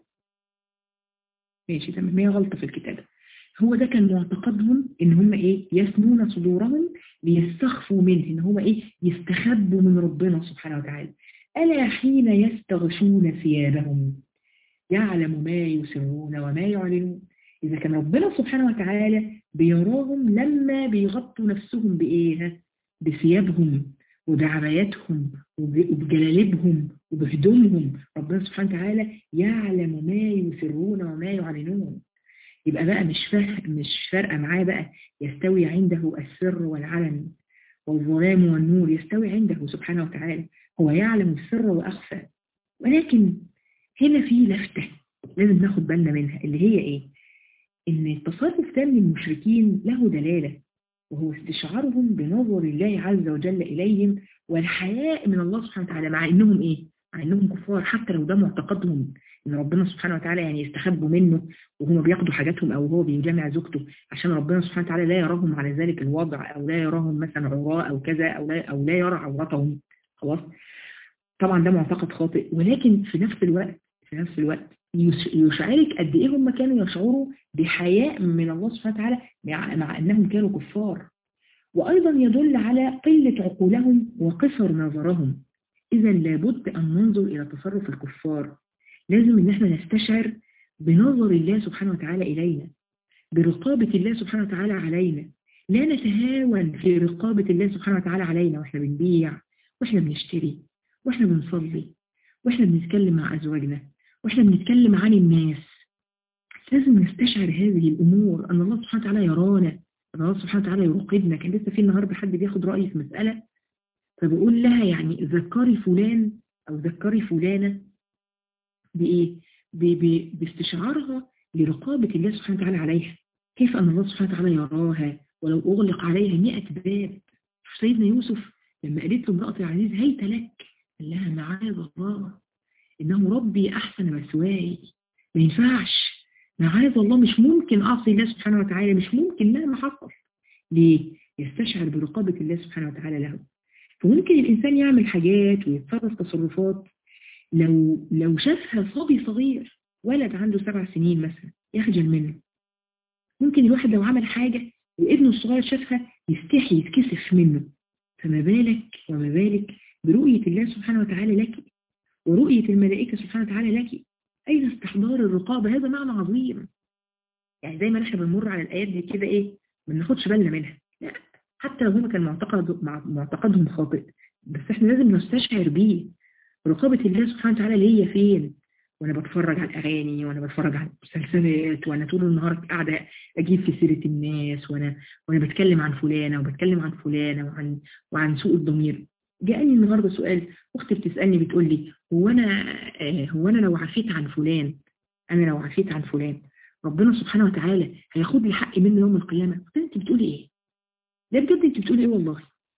ماشي تمام هي غلطة في الكتابة هو ده كان معتقدهم ان هم ايه يثنون صدورهم ليستخفوا منه ان هم ايه يستخبوا من ربنا سبحانه وتعالى ألا حين يستغشون ثيابهم يعلم ما يسرون وما يعلنون إذا كان ربنا سبحانه وتعالى بيراهم لما بيغطوا نفسهم بإيه بثيابهم وبعباياتهم وبجلالبهم وبهدومهم ربنا سبحانه وتعالى يعلم ما يسرون وما يعلنون يبقى بقى مش فاهم مش فارقة معاه بقى يستوي عنده السر والعلن والظلام والنور يستوي عنده سبحانه وتعالى هو يعلم السر وأخفى ولكن هنا في لفتة لازم ناخد بالنا منها اللي هي ايه ان التصرف ده من المشركين له دلالة وهو استشعارهم بنظر الله عز وجل إليهم والحياء من الله سبحانه وتعالى مع انهم ايه مع انهم كفار حتى لو ده معتقدهم ان ربنا سبحانه وتعالى يعني يستخبوا منه وهم بياخدوا حاجاتهم او هو بيجامع زوجته عشان ربنا سبحانه وتعالى لا يراهم على ذلك الوضع او لا يراهم مثلا عراء او كذا او لا او لا يرى عورتهم خلاص طبعا ده معتقد خاطئ ولكن في نفس الوقت في نفس الوقت يشعرك قد ايه هم كانوا يشعروا بحياء من الله سبحانه وتعالى مع, مع انهم كانوا كفار وايضا يدل على قلة عقولهم وقصر نظرهم اذا لابد ان ننظر الى تصرف الكفار لازم ان احنا نستشعر بنظر الله سبحانه وتعالى الينا برقابة الله سبحانه وتعالى علينا لا نتهاون في رقابة الله سبحانه وتعالى علينا واحنا بنبيع واحنا بنشتري واحنا بنصلي واحنا بنتكلم مع ازواجنا واحنا بنتكلم عن الناس لازم نستشعر هذه الامور ان الله سبحانه وتعالى يرانا ان الله سبحانه وتعالى يراقبنا كان لسه في النهارده حد بياخد رايي في مساله فبقول لها يعني ذكري فلان او ذكري فلانه بايه باستشعارها لرقابه الله سبحانه وتعالى عليها كيف ان الله سبحانه وتعالى يراها ولو اغلق عليها 100 باب سيدنا يوسف لما قالت له امرأة العزيز هيت لك قال لها معاذ الله إنه ربي أحسن مثواي ما ينفعش معاذ الله مش ممكن أعصي الله سبحانه وتعالى مش ممكن مهما حصل ليه؟ يستشعر برقابة الله سبحانه وتعالى له فممكن الإنسان يعمل حاجات ويتصرف تصرفات لو لو شافها صبي صغير ولد عنده سبع سنين مثلا يخجل منه ممكن الواحد لو عمل حاجة وابنه الصغير شافها يستحي يتكسف منه فما بالك وما بالك برؤية الله سبحانه وتعالى لك ورؤية الملائكة سبحانه وتعالى لك أين استحضار الرقابة هذا معنى عظيم يعني دايما احنا بنمر على الآيات دي كده ايه ما ناخدش بالنا منها لا حتى لو هم كان معتقد معتقدهم خاطئ بس احنا لازم نستشعر بيه رقابة الله سبحانه وتعالى ليا فين وانا بتفرج على الاغاني وانا بتفرج على المسلسلات وانا طول النهار قاعده اجيب في سيره الناس وانا وانا بتكلم عن فلانه وبتكلم عن فلانه وعن وعن سوء الضمير جاءني النهارده سؤال اختي بتسالني بتقول لي هو انا آه هو انا لو عفيت عن فلان انا لو عفيت عن فلان ربنا سبحانه وتعالى هياخد لي حقي منه يوم القيامه انت بتقولي ايه ده بجد انت بتقولي ايه والله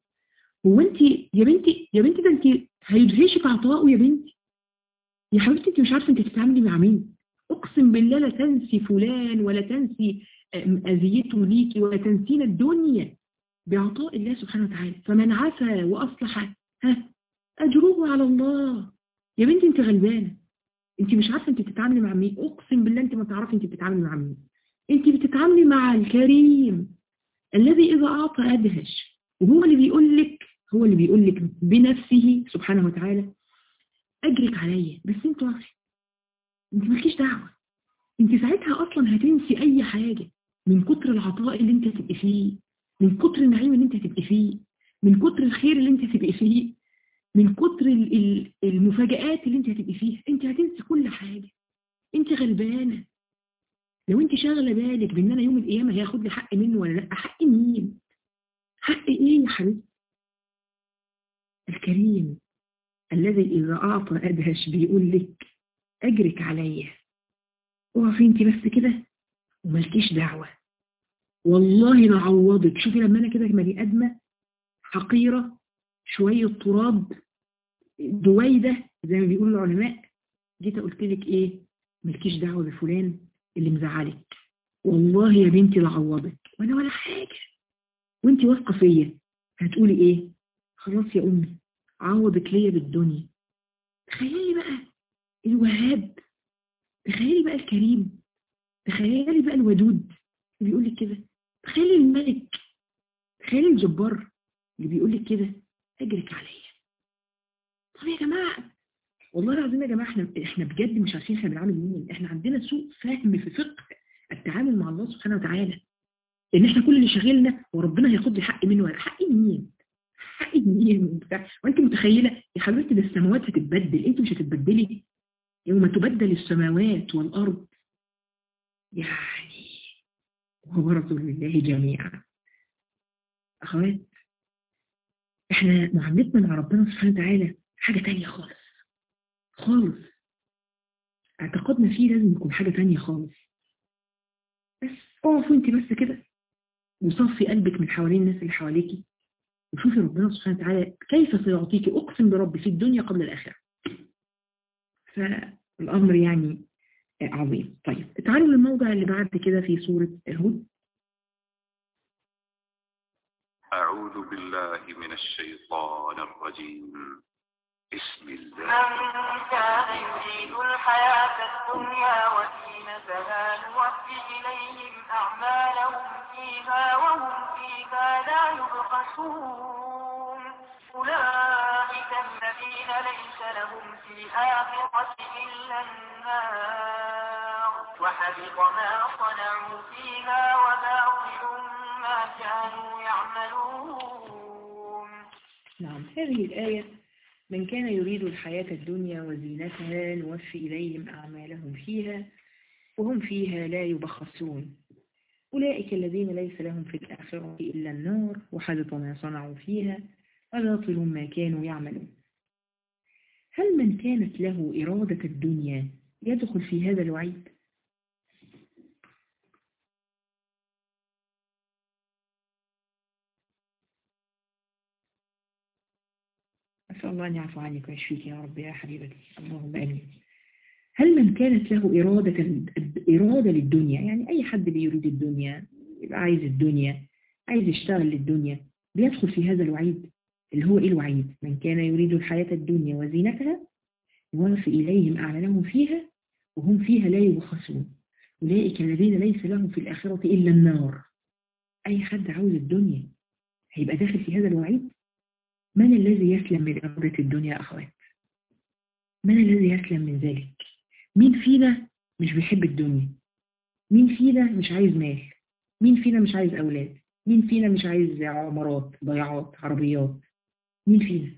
هو انت يا بنتي يا بنتي ده انت هيدهشك عطاؤه يا بنتي يا حبيبتي انت مش عارفه انت بتتعاملي مع مين اقسم بالله لا تنسي فلان ولا تنسي اذيته ليكي ولا تنسين الدنيا بعطاء الله سبحانه وتعالى فمن عفا واصلح ها اجره على الله يا بنتي انت غلبانه انت مش عارفه انت بتتعاملي مع مين اقسم بالله انت ما تعرفي انت بتتعاملي مع مين انت بتتعاملي مع الكريم الذي اذا اعطى ادهش وهو اللي بيقول لك هو اللي بيقول لك بنفسه سبحانه وتعالى اجرك عليا بس انت عارفه انت مالكيش دعوه انت ساعتها اصلا هتنسي اي حاجه من كتر العطاء اللي انت هتبقي فيه من كتر النعيم اللي انت هتبقي فيه من كتر الخير اللي انت هتبقي فيه من كتر المفاجآت اللي انت هتبقي فيها انت هتنسي كل حاجه انت غلبانه لو انت شاغله بالك بان انا يوم القيامه هياخد لي حق منه ولا لا حق مين حق ايه يا حبيبتي الكريم الذي إذا أعطى أدهش بيقول لك أجرك عليا اقفي انت بس كده ومالكيش دعوة والله لعوضك شوفي لما أنا كده بني أدمة حقيرة شوية تراب دويدة زي ما بيقول العلماء جيت قلت لك إيه مالكيش دعوة بفلان اللي مزعلك والله يا بنتي لعوضك وأنا ولا حاجة وانت واثقة فيا هتقولي إيه خلاص يا أمي عوضك ليا بالدنيا تخيلي بقى الوهاب تخيلي بقى الكريم تخيلي بقى الودود اللي بيقول لك كده تخيلي الملك تخيلي الجبار اللي بيقول لك كده اجرك عليا طب يا جماعه والله العظيم يا جماعه احنا احنا بجد مش عارفين احنا بنعمل مين احنا عندنا سوء فهم في فقه التعامل مع الله سبحانه وتعالى ان احنا كل اللي شاغلنا وربنا هياخد لي حق منه ولا حق مين حق مين بتاع وانت متخيله يا حبيبتي ده السماوات هتتبدل انت مش هتتبدلي يوم تبدل السماوات والارض يعني وبرزوا لله جميعا أخوات احنا معاملتنا مع ربنا سبحانه وتعالى حاجة تانية خالص خالص اعتقادنا فيه لازم يكون حاجة تانية خالص بس اقف انت بس كده وصفي قلبك من حوالين الناس اللي حواليكي وشوفي ربنا سبحانه وتعالى كيف سيعطيك اقسم بربي في الدنيا قبل الاخره فالامر يعني عظيم طيب تعالوا للموضع اللي بعد كده في سوره هود أعوذ بالله من الشيطان الرجيم بسم الله من كان يريد الحياة الدنيا وزينتها نوفي إليهم أعمالهم فيها وهم فيها لا يبخسون أولئك الذين ليس لهم في الآخرة إلا النار وحبط ما صنعوا فيها وباطل ما كانوا يعملون نعم هذه الآية من كان يريد الحياة الدنيا وزينتها نوفي إليهم أعمالهم فيها وهم فيها لا يبخسون أولئك الذين ليس لهم في الآخرة إلا النار وحدث ما صنعوا فيها وباطل ما كانوا يعملون هل من كانت له إرادة الدنيا يدخل في هذا الوعيد؟ أسأل الله أن يعفو عنك ويشفيك يا رب يا حبيبتي اللهم آمين هل من كانت له إرادة إرادة للدنيا يعني أي حد بيريد الدنيا يبقى عايز الدنيا عايز يشتغل للدنيا بيدخل في هذا الوعيد اللي هو إيه الوعيد من كان يريد الحياة الدنيا وزينتها يوفي إليهم أعمالهم فيها وهم فيها لا يبخسون أولئك الذين ليس لهم في الآخرة إلا النار أي حد عاوز الدنيا هيبقى داخل في هذا الوعيد من الذي يسلم من إرادة الدنيا أخوات من الذي يسلم من ذلك مين فينا مش بيحب الدنيا مين فينا مش عايز مال مين فينا مش عايز أولاد مين فينا مش عايز عمارات ضيعات عربيات مين فينا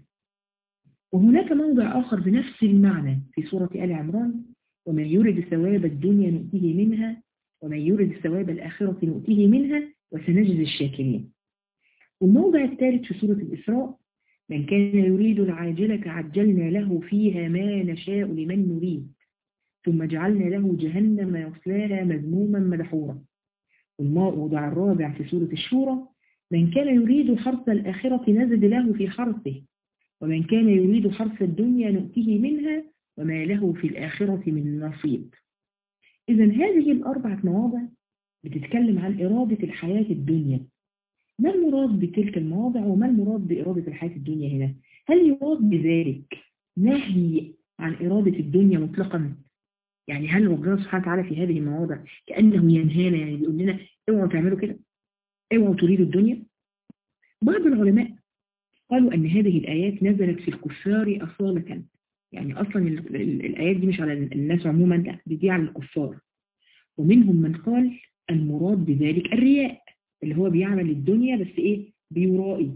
وهناك موضع آخر بنفس المعنى في سورة آل عمران ومن يرد ثواب الدنيا نؤتيه منها ومن يرد ثواب الآخرة نؤتيه منها وسنجزي الشاكرين والموضع الثالث في سورة الإسراء من كان يريد العاجلة عجلنا له فيها ما نشاء لمن نريد ثم جعلنا له جهنم يصلاها مذموما مدحورا والموضع الرابع في سورة الشورى من كان يريد حرث الآخرة نزد له في حرثه ومن كان يريد حرث الدنيا نؤتيه منها وما له في الآخرة من نصيب إذا هذه الأربعة مواضع بتتكلم عن إرادة الحياة الدنيا ما المراد بتلك المواضع وما المراد بإرادة الحياة الدنيا هنا هل يراد بذلك نهي عن إرادة الدنيا مطلقا يعني هل ربنا سبحانه وتعالى في هذه المواضع كأنه ينهانا يعني بيقول لنا اوعوا تعملوا كده اوعوا تريدوا الدنيا بعض العلماء قالوا أن هذه الآيات نزلت في الكفار أصالة يعني أصلا الآيات دي مش على الناس عموما لا دي على الكفار ومنهم من قال المراد بذلك الرياء اللي هو بيعمل الدنيا بس إيه بيرائي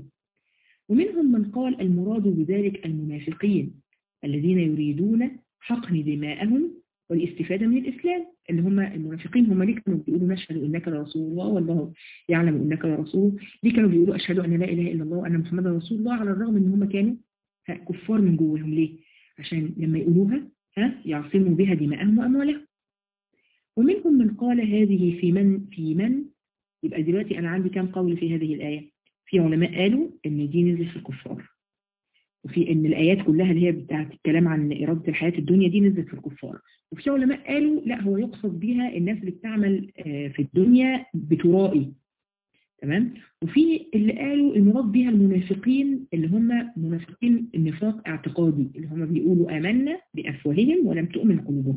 ومنهم من قال المراد بذلك المنافقين الذين يريدون حقن دماءهم والاستفادة من الإسلام اللي هم المنافقين هم ليه كانوا بيقولوا نشهد إنك لرسول الله والله يعلم إنك لرسول ليه كانوا بيقولوا أشهد أن لا إله إلا الله وأن محمدا رسول الله على الرغم إن هم كانوا كفار من جواهم ليه عشان لما يقولوها ها يعصموا بها دماءهم وأموالهم ومنهم من قال هذه في من في من يبقى دلوقتي أنا عندي كم قول في هذه الآية في علماء قالوا إن دي نزل في الكفار وفي ان الايات كلها اللي هي بتاعت الكلام عن اراده الحياه الدنيا دي نزلت في الكفار وفي علماء قالوا لا هو يقصد بها الناس اللي بتعمل في الدنيا بترائي تمام وفي اللي قالوا المراد بها المنافقين اللي هم منافقين النفاق اعتقادي اللي هم بيقولوا امنا بافواههم ولم تؤمن قلوبهم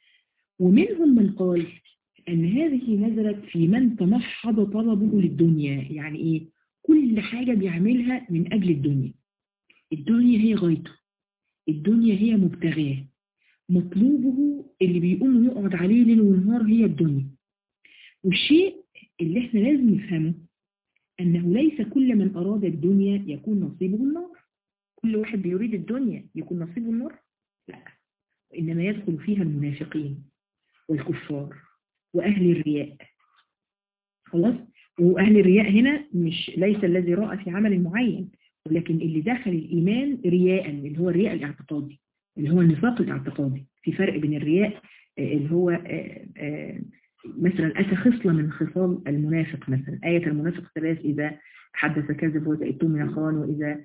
ومنهم من قال ان هذه نزلت في من تمحض طلبه للدنيا يعني ايه كل حاجه بيعملها من اجل الدنيا الدنيا هي غايته الدنيا هي مبتغاه مطلوبه اللي بيقوم يقعد عليه ليل ونهار هي الدنيا والشيء اللي احنا لازم نفهمه انه ليس كل من اراد الدنيا يكون نصيبه النار كل واحد بيريد الدنيا يكون نصيبه النار لا وانما يدخل فيها المنافقين والكفار واهل الرياء خلاص وأهل الرياء هنا مش ليس الذي رأى في عمل معين ولكن اللي دخل الإيمان رياء اللي هو الرياء الاعتقادي اللي هو النفاق الاعتقادي في فرق بين الرياء اللي هو مثلا أتى خصلة من خصال المنافق مثلا آية المنافق ثلاث إذا حدث كذب وإذا اؤتمن خان وإذا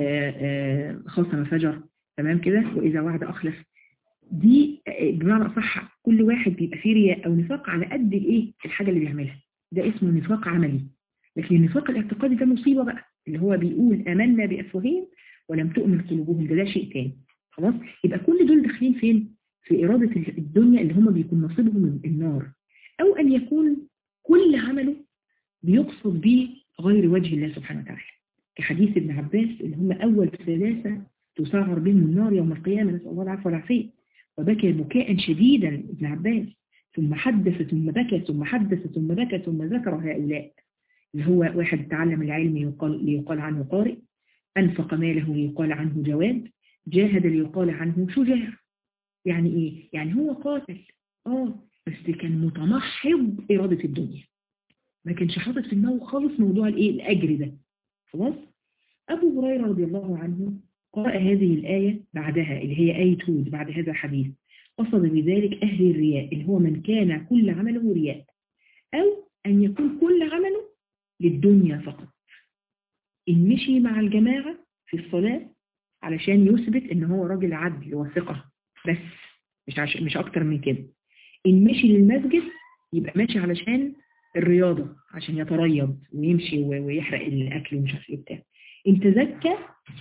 خاصم فجر تمام كده وإذا وعد أخلف دي بمعنى صح كل واحد بيبقى فيه رياء أو نفاق على قد الإيه الحاجة اللي بيعملها ده اسمه نفاق عملي لكن النفاق الاعتقادي ده مصيبة بقى اللي هو بيقول آمنا بأفواههم ولم تؤمن قلوبهم ده ده شيء تاني خلاص يبقى كل دول داخلين فين في إرادة الدنيا اللي هم بيكون نصيبهم النار أو أن يكون كل عمله بيقصد به غير وجه الله سبحانه وتعالى كحديث ابن عباس اللي هم أول ثلاثة تسعر بهم النار يوم القيامة نسأل الله العفو والعافية وبكى بكاء شديدا ابن عباس ثم حدث ثم بكى ثم حدث ثم بكى ثم ذكر هؤلاء اللي هو واحد تعلم العلم يقال ليقال عنه قارئ أنفق ماله ليقال عنه جواد جاهد ليقال عنه شجاع يعني إيه؟ يعني هو قاتل آه بس كان متمحض إرادة الدنيا ما كانش حاطط في دماغه خالص موضوع الإيه الأجر ده خلاص أبو هريرة رضي الله عنه قرأ هذه الآية بعدها اللي هي آية هود بعد هذا الحديث قصد بذلك أهل الرياء اللي هو من كان كل عمله رياء أو أن يكون كل عمله للدنيا فقط إن مشي مع الجماعة في الصلاة علشان يثبت إن هو راجل عدل وثقة بس مش عش... مش أكتر من كده إن مشي للمسجد يبقى ماشي علشان الرياضة عشان يتريض ويمشي ويحرق الأكل ومش عارف إيه بتاع إن تزكى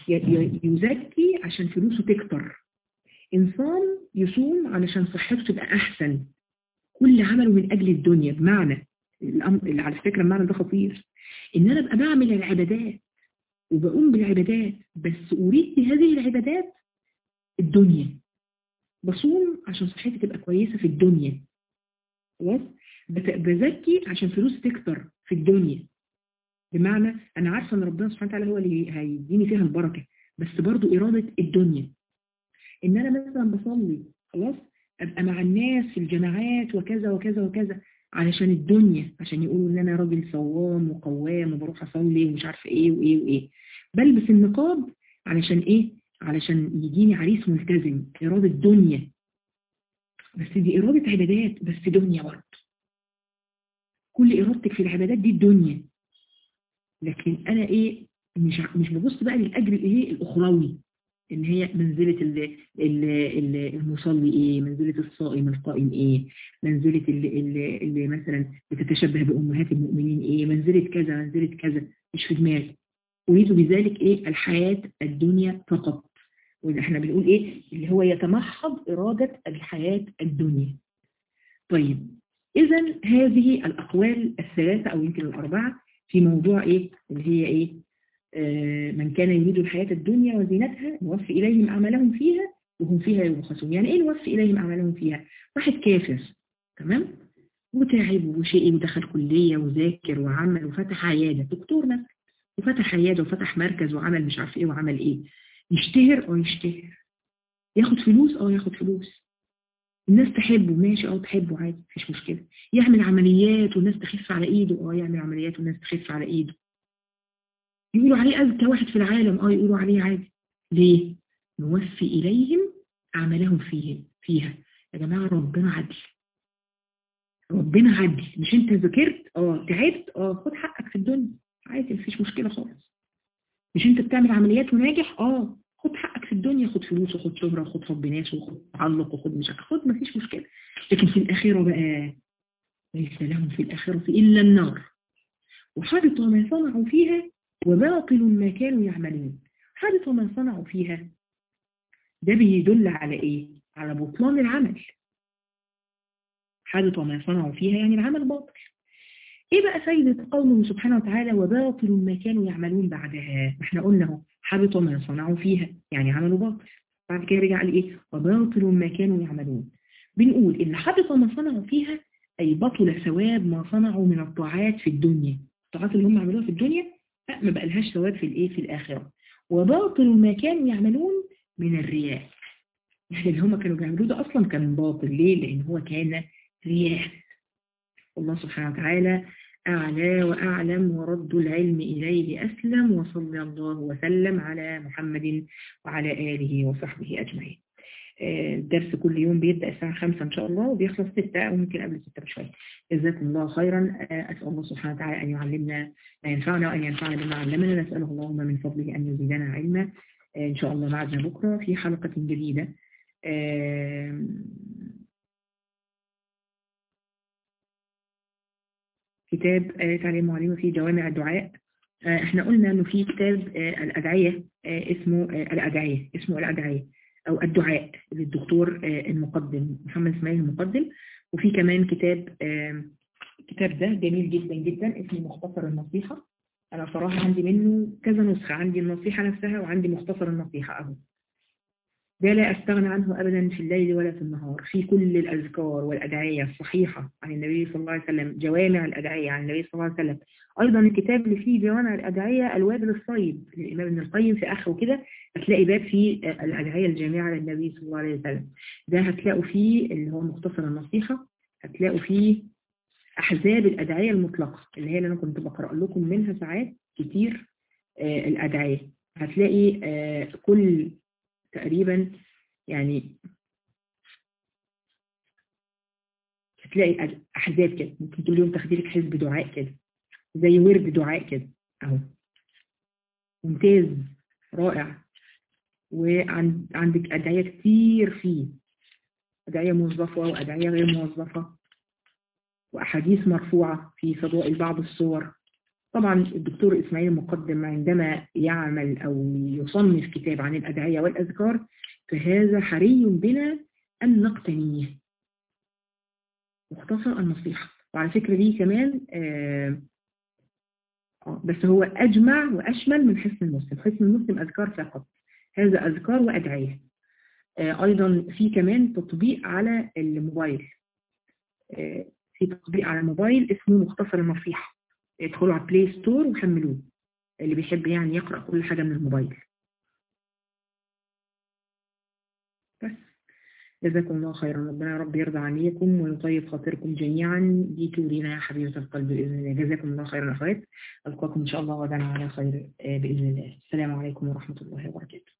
يزكي عشان فلوسه تكتر إن صام يصوم علشان صحته تبقى أحسن كل عمله من أجل الدنيا بمعنى الأمر على فكرة المعنى ده خطير إن أنا أبقى بعمل العبادات وبقوم بالعبادات بس أريد بهذه العبادات الدنيا بصوم عشان صحتي تبقى كويسة في الدنيا خلاص بزكي عشان فلوس تكتر في الدنيا بمعنى أنا عارفة أن ربنا سبحانه وتعالى هو اللي هيديني فيها البركة بس برضو إرادة الدنيا إن أنا مثلا بصلي خلاص أبقى مع الناس في الجماعات وكذا وكذا وكذا علشان الدنيا عشان يقولوا ان انا راجل صوام وقوام وبروح اصلي ومش عارفه ايه وايه وايه بلبس النقاب علشان ايه علشان يجيني عريس ملتزم اراده دنيا بس دي اراده عبادات بس دنيا برضه كل ارادتك في العبادات دي الدنيا لكن انا ايه مش مش ببص بقى للاجر الايه الاخروي ان هي منزلة اللي المصلي ايه منزلة الصائم القائم ايه منزلة اللي, اللي, اللي مثلا بتتشبه بأمهات المؤمنين ايه منزلة كذا منزلة كذا مش في دماغي أريد بذلك ايه الحياة الدنيا فقط وإذا احنا بنقول ايه اللي هو يتمحض إرادة الحياة الدنيا طيب إذا هذه الأقوال الثلاثة أو يمكن الأربعة في موضوع ايه اللي هي ايه من كان يريد الحياة الدنيا وزينتها نوفي إليهم أعمالهم فيها وهم فيها يبخسون يعني إيه نوفي إليهم أعمالهم فيها واحد كافر تمام وتعب وشقي ودخل كلية وذاكر وعمل وفتح عيادة دكتور مثلا وفتح عيادة وفتح مركز وعمل مش عارف إيه وعمل إيه يشتهر أو يشتهر ياخد فلوس أو ياخد فلوس الناس تحبه ماشي أو تحبه عادي مفيش مشكلة يعمل عمليات والناس تخف على إيده أو يعمل عمليات والناس تخف على إيده يقولوا عليه أذكى واحد في العالم اه يقولوا عليه عادي ليه؟ نوفي إليهم أعمالهم فيه فيها يا جماعة ربنا عدل ربنا عدل مش انت ذاكرت اه تعبت اه خد حقك في الدنيا عادي مفيش مشكلة خالص مش انت بتعمل عمليات وناجح اه خد حقك في الدنيا خد فلوس وخد شهرة وخد حب ناس وخد تعلق وخد مش خد مفيش مشكلة لكن في الآخرة بقى ليس لهم في الآخرة إلا النار وحبط ما صنعوا فيها وباطل ما كانوا يعملون حدث ما صنعوا فيها ده بيدل على ايه على بطلان العمل حدث ما صنعوا فيها يعني العمل باطل ايه بقى فايدة قوله سبحانه وتعالى وباطل ما كانوا يعملون بعدها احنا قلنا اهو حبط ما صنعوا فيها يعني عملوا باطل بعد كده رجع قال ايه وباطل ما كانوا يعملون بنقول ان حبط ما صنعوا فيها اي بطل ثواب ما صنعوا من الطاعات في الدنيا الطاعات اللي هم عملوها في الدنيا لا ما بقالهاش ثواب في الايه في الآخرة وباطل ما كانوا يعملون من الرياء يعني اللي هم كانوا بيعملوه ده أصلا كان باطل ليه؟ لأن هو كان رياء الله سبحانه وتعالى أعلى وأعلم ورد العلم إليه أسلم وصلى الله وسلم على محمد وعلى آله وصحبه أجمعين الدرس كل يوم بيبدأ الساعة 5 إن شاء الله وبيخلص 6 أو ممكن قبل 6 بشوية جزاكم الله خيرا أسأل الله سبحانه وتعالى أن يعلمنا ما ينفعنا وأن ينفعنا بما علمنا نسأله اللهم من فضله أن يزيدنا علما إن شاء الله معنا بكرة في حلقة جديدة كتاب تعليم معلمة في جوامع الدعاء احنا قلنا انه في كتاب الأدعية اسمه الأدعية اسمه الأدعية أو الدعاء للدكتور المقدم محمد اسماعيل المقدم وفي كمان كتاب الكتاب ده جميل جدا جدا اسمه مختصر النصيحة أنا صراحة عندي منه كذا نسخة عندي النصيحة نفسها وعندي مختصر النصيحة أهو ده لا أستغنى عنه أبدا في الليل ولا في النهار في كل الأذكار والأدعية الصحيحة عن النبي صلى الله عليه وسلم جوامع الأدعية عن النبي صلى الله عليه وسلم أيضا الكتاب اللي فيه جوامع الأدعية الوابل الصيب للإمام ابن القيم في آخره كده هتلاقي باب فيه الأدعية الجامعة للنبي صلى الله عليه وسلم ده هتلاقوا فيه اللي هو مختصر النصيحة هتلاقوا فيه أحزاب الأدعية المطلقة اللي هي اللي أنا كنت بقرأ لكم منها ساعات كتير آه الأدعية هتلاقي آه كل تقريبا يعني هتلاقي أحزاب كده ممكن كل يوم تاخدي لك حزب دعاء كده زي ورد دعاء كده أهو ممتاز رائع وعندك أدعية كتير فيه أدعية موظفة وأدعية غير موظفة وأحاديث مرفوعة في فضائل بعض الصور طبعا الدكتور إسماعيل المقدم عندما يعمل أو يصنف كتاب عن الأدعية والأذكار فهذا حري بنا أن نقتنيه مختصر النصيحة وعلى فكرة دي كمان آه بس هو أجمع وأشمل من حسن المسلم حسن المسلم أذكار فقط هذا أذكار وأدعية آه أيضا في كمان تطبيق على الموبايل آه في تطبيق على الموبايل اسمه مختصر النصيحة ادخلوا على بلاي ستور وحملوه اللي بيحب يعني يقرأ كل حاجة من الموبايل بس جزاكم الله خيرا ربنا يا رب يرضى عليكم ويطيب خاطركم جميعا جيتوا لينا يا حبيبة القلب بإذن الله جزاكم الله خيرا أخوات ألقاكم إن شاء الله غدا على خير بإذن الله السلام عليكم ورحمة الله وبركاته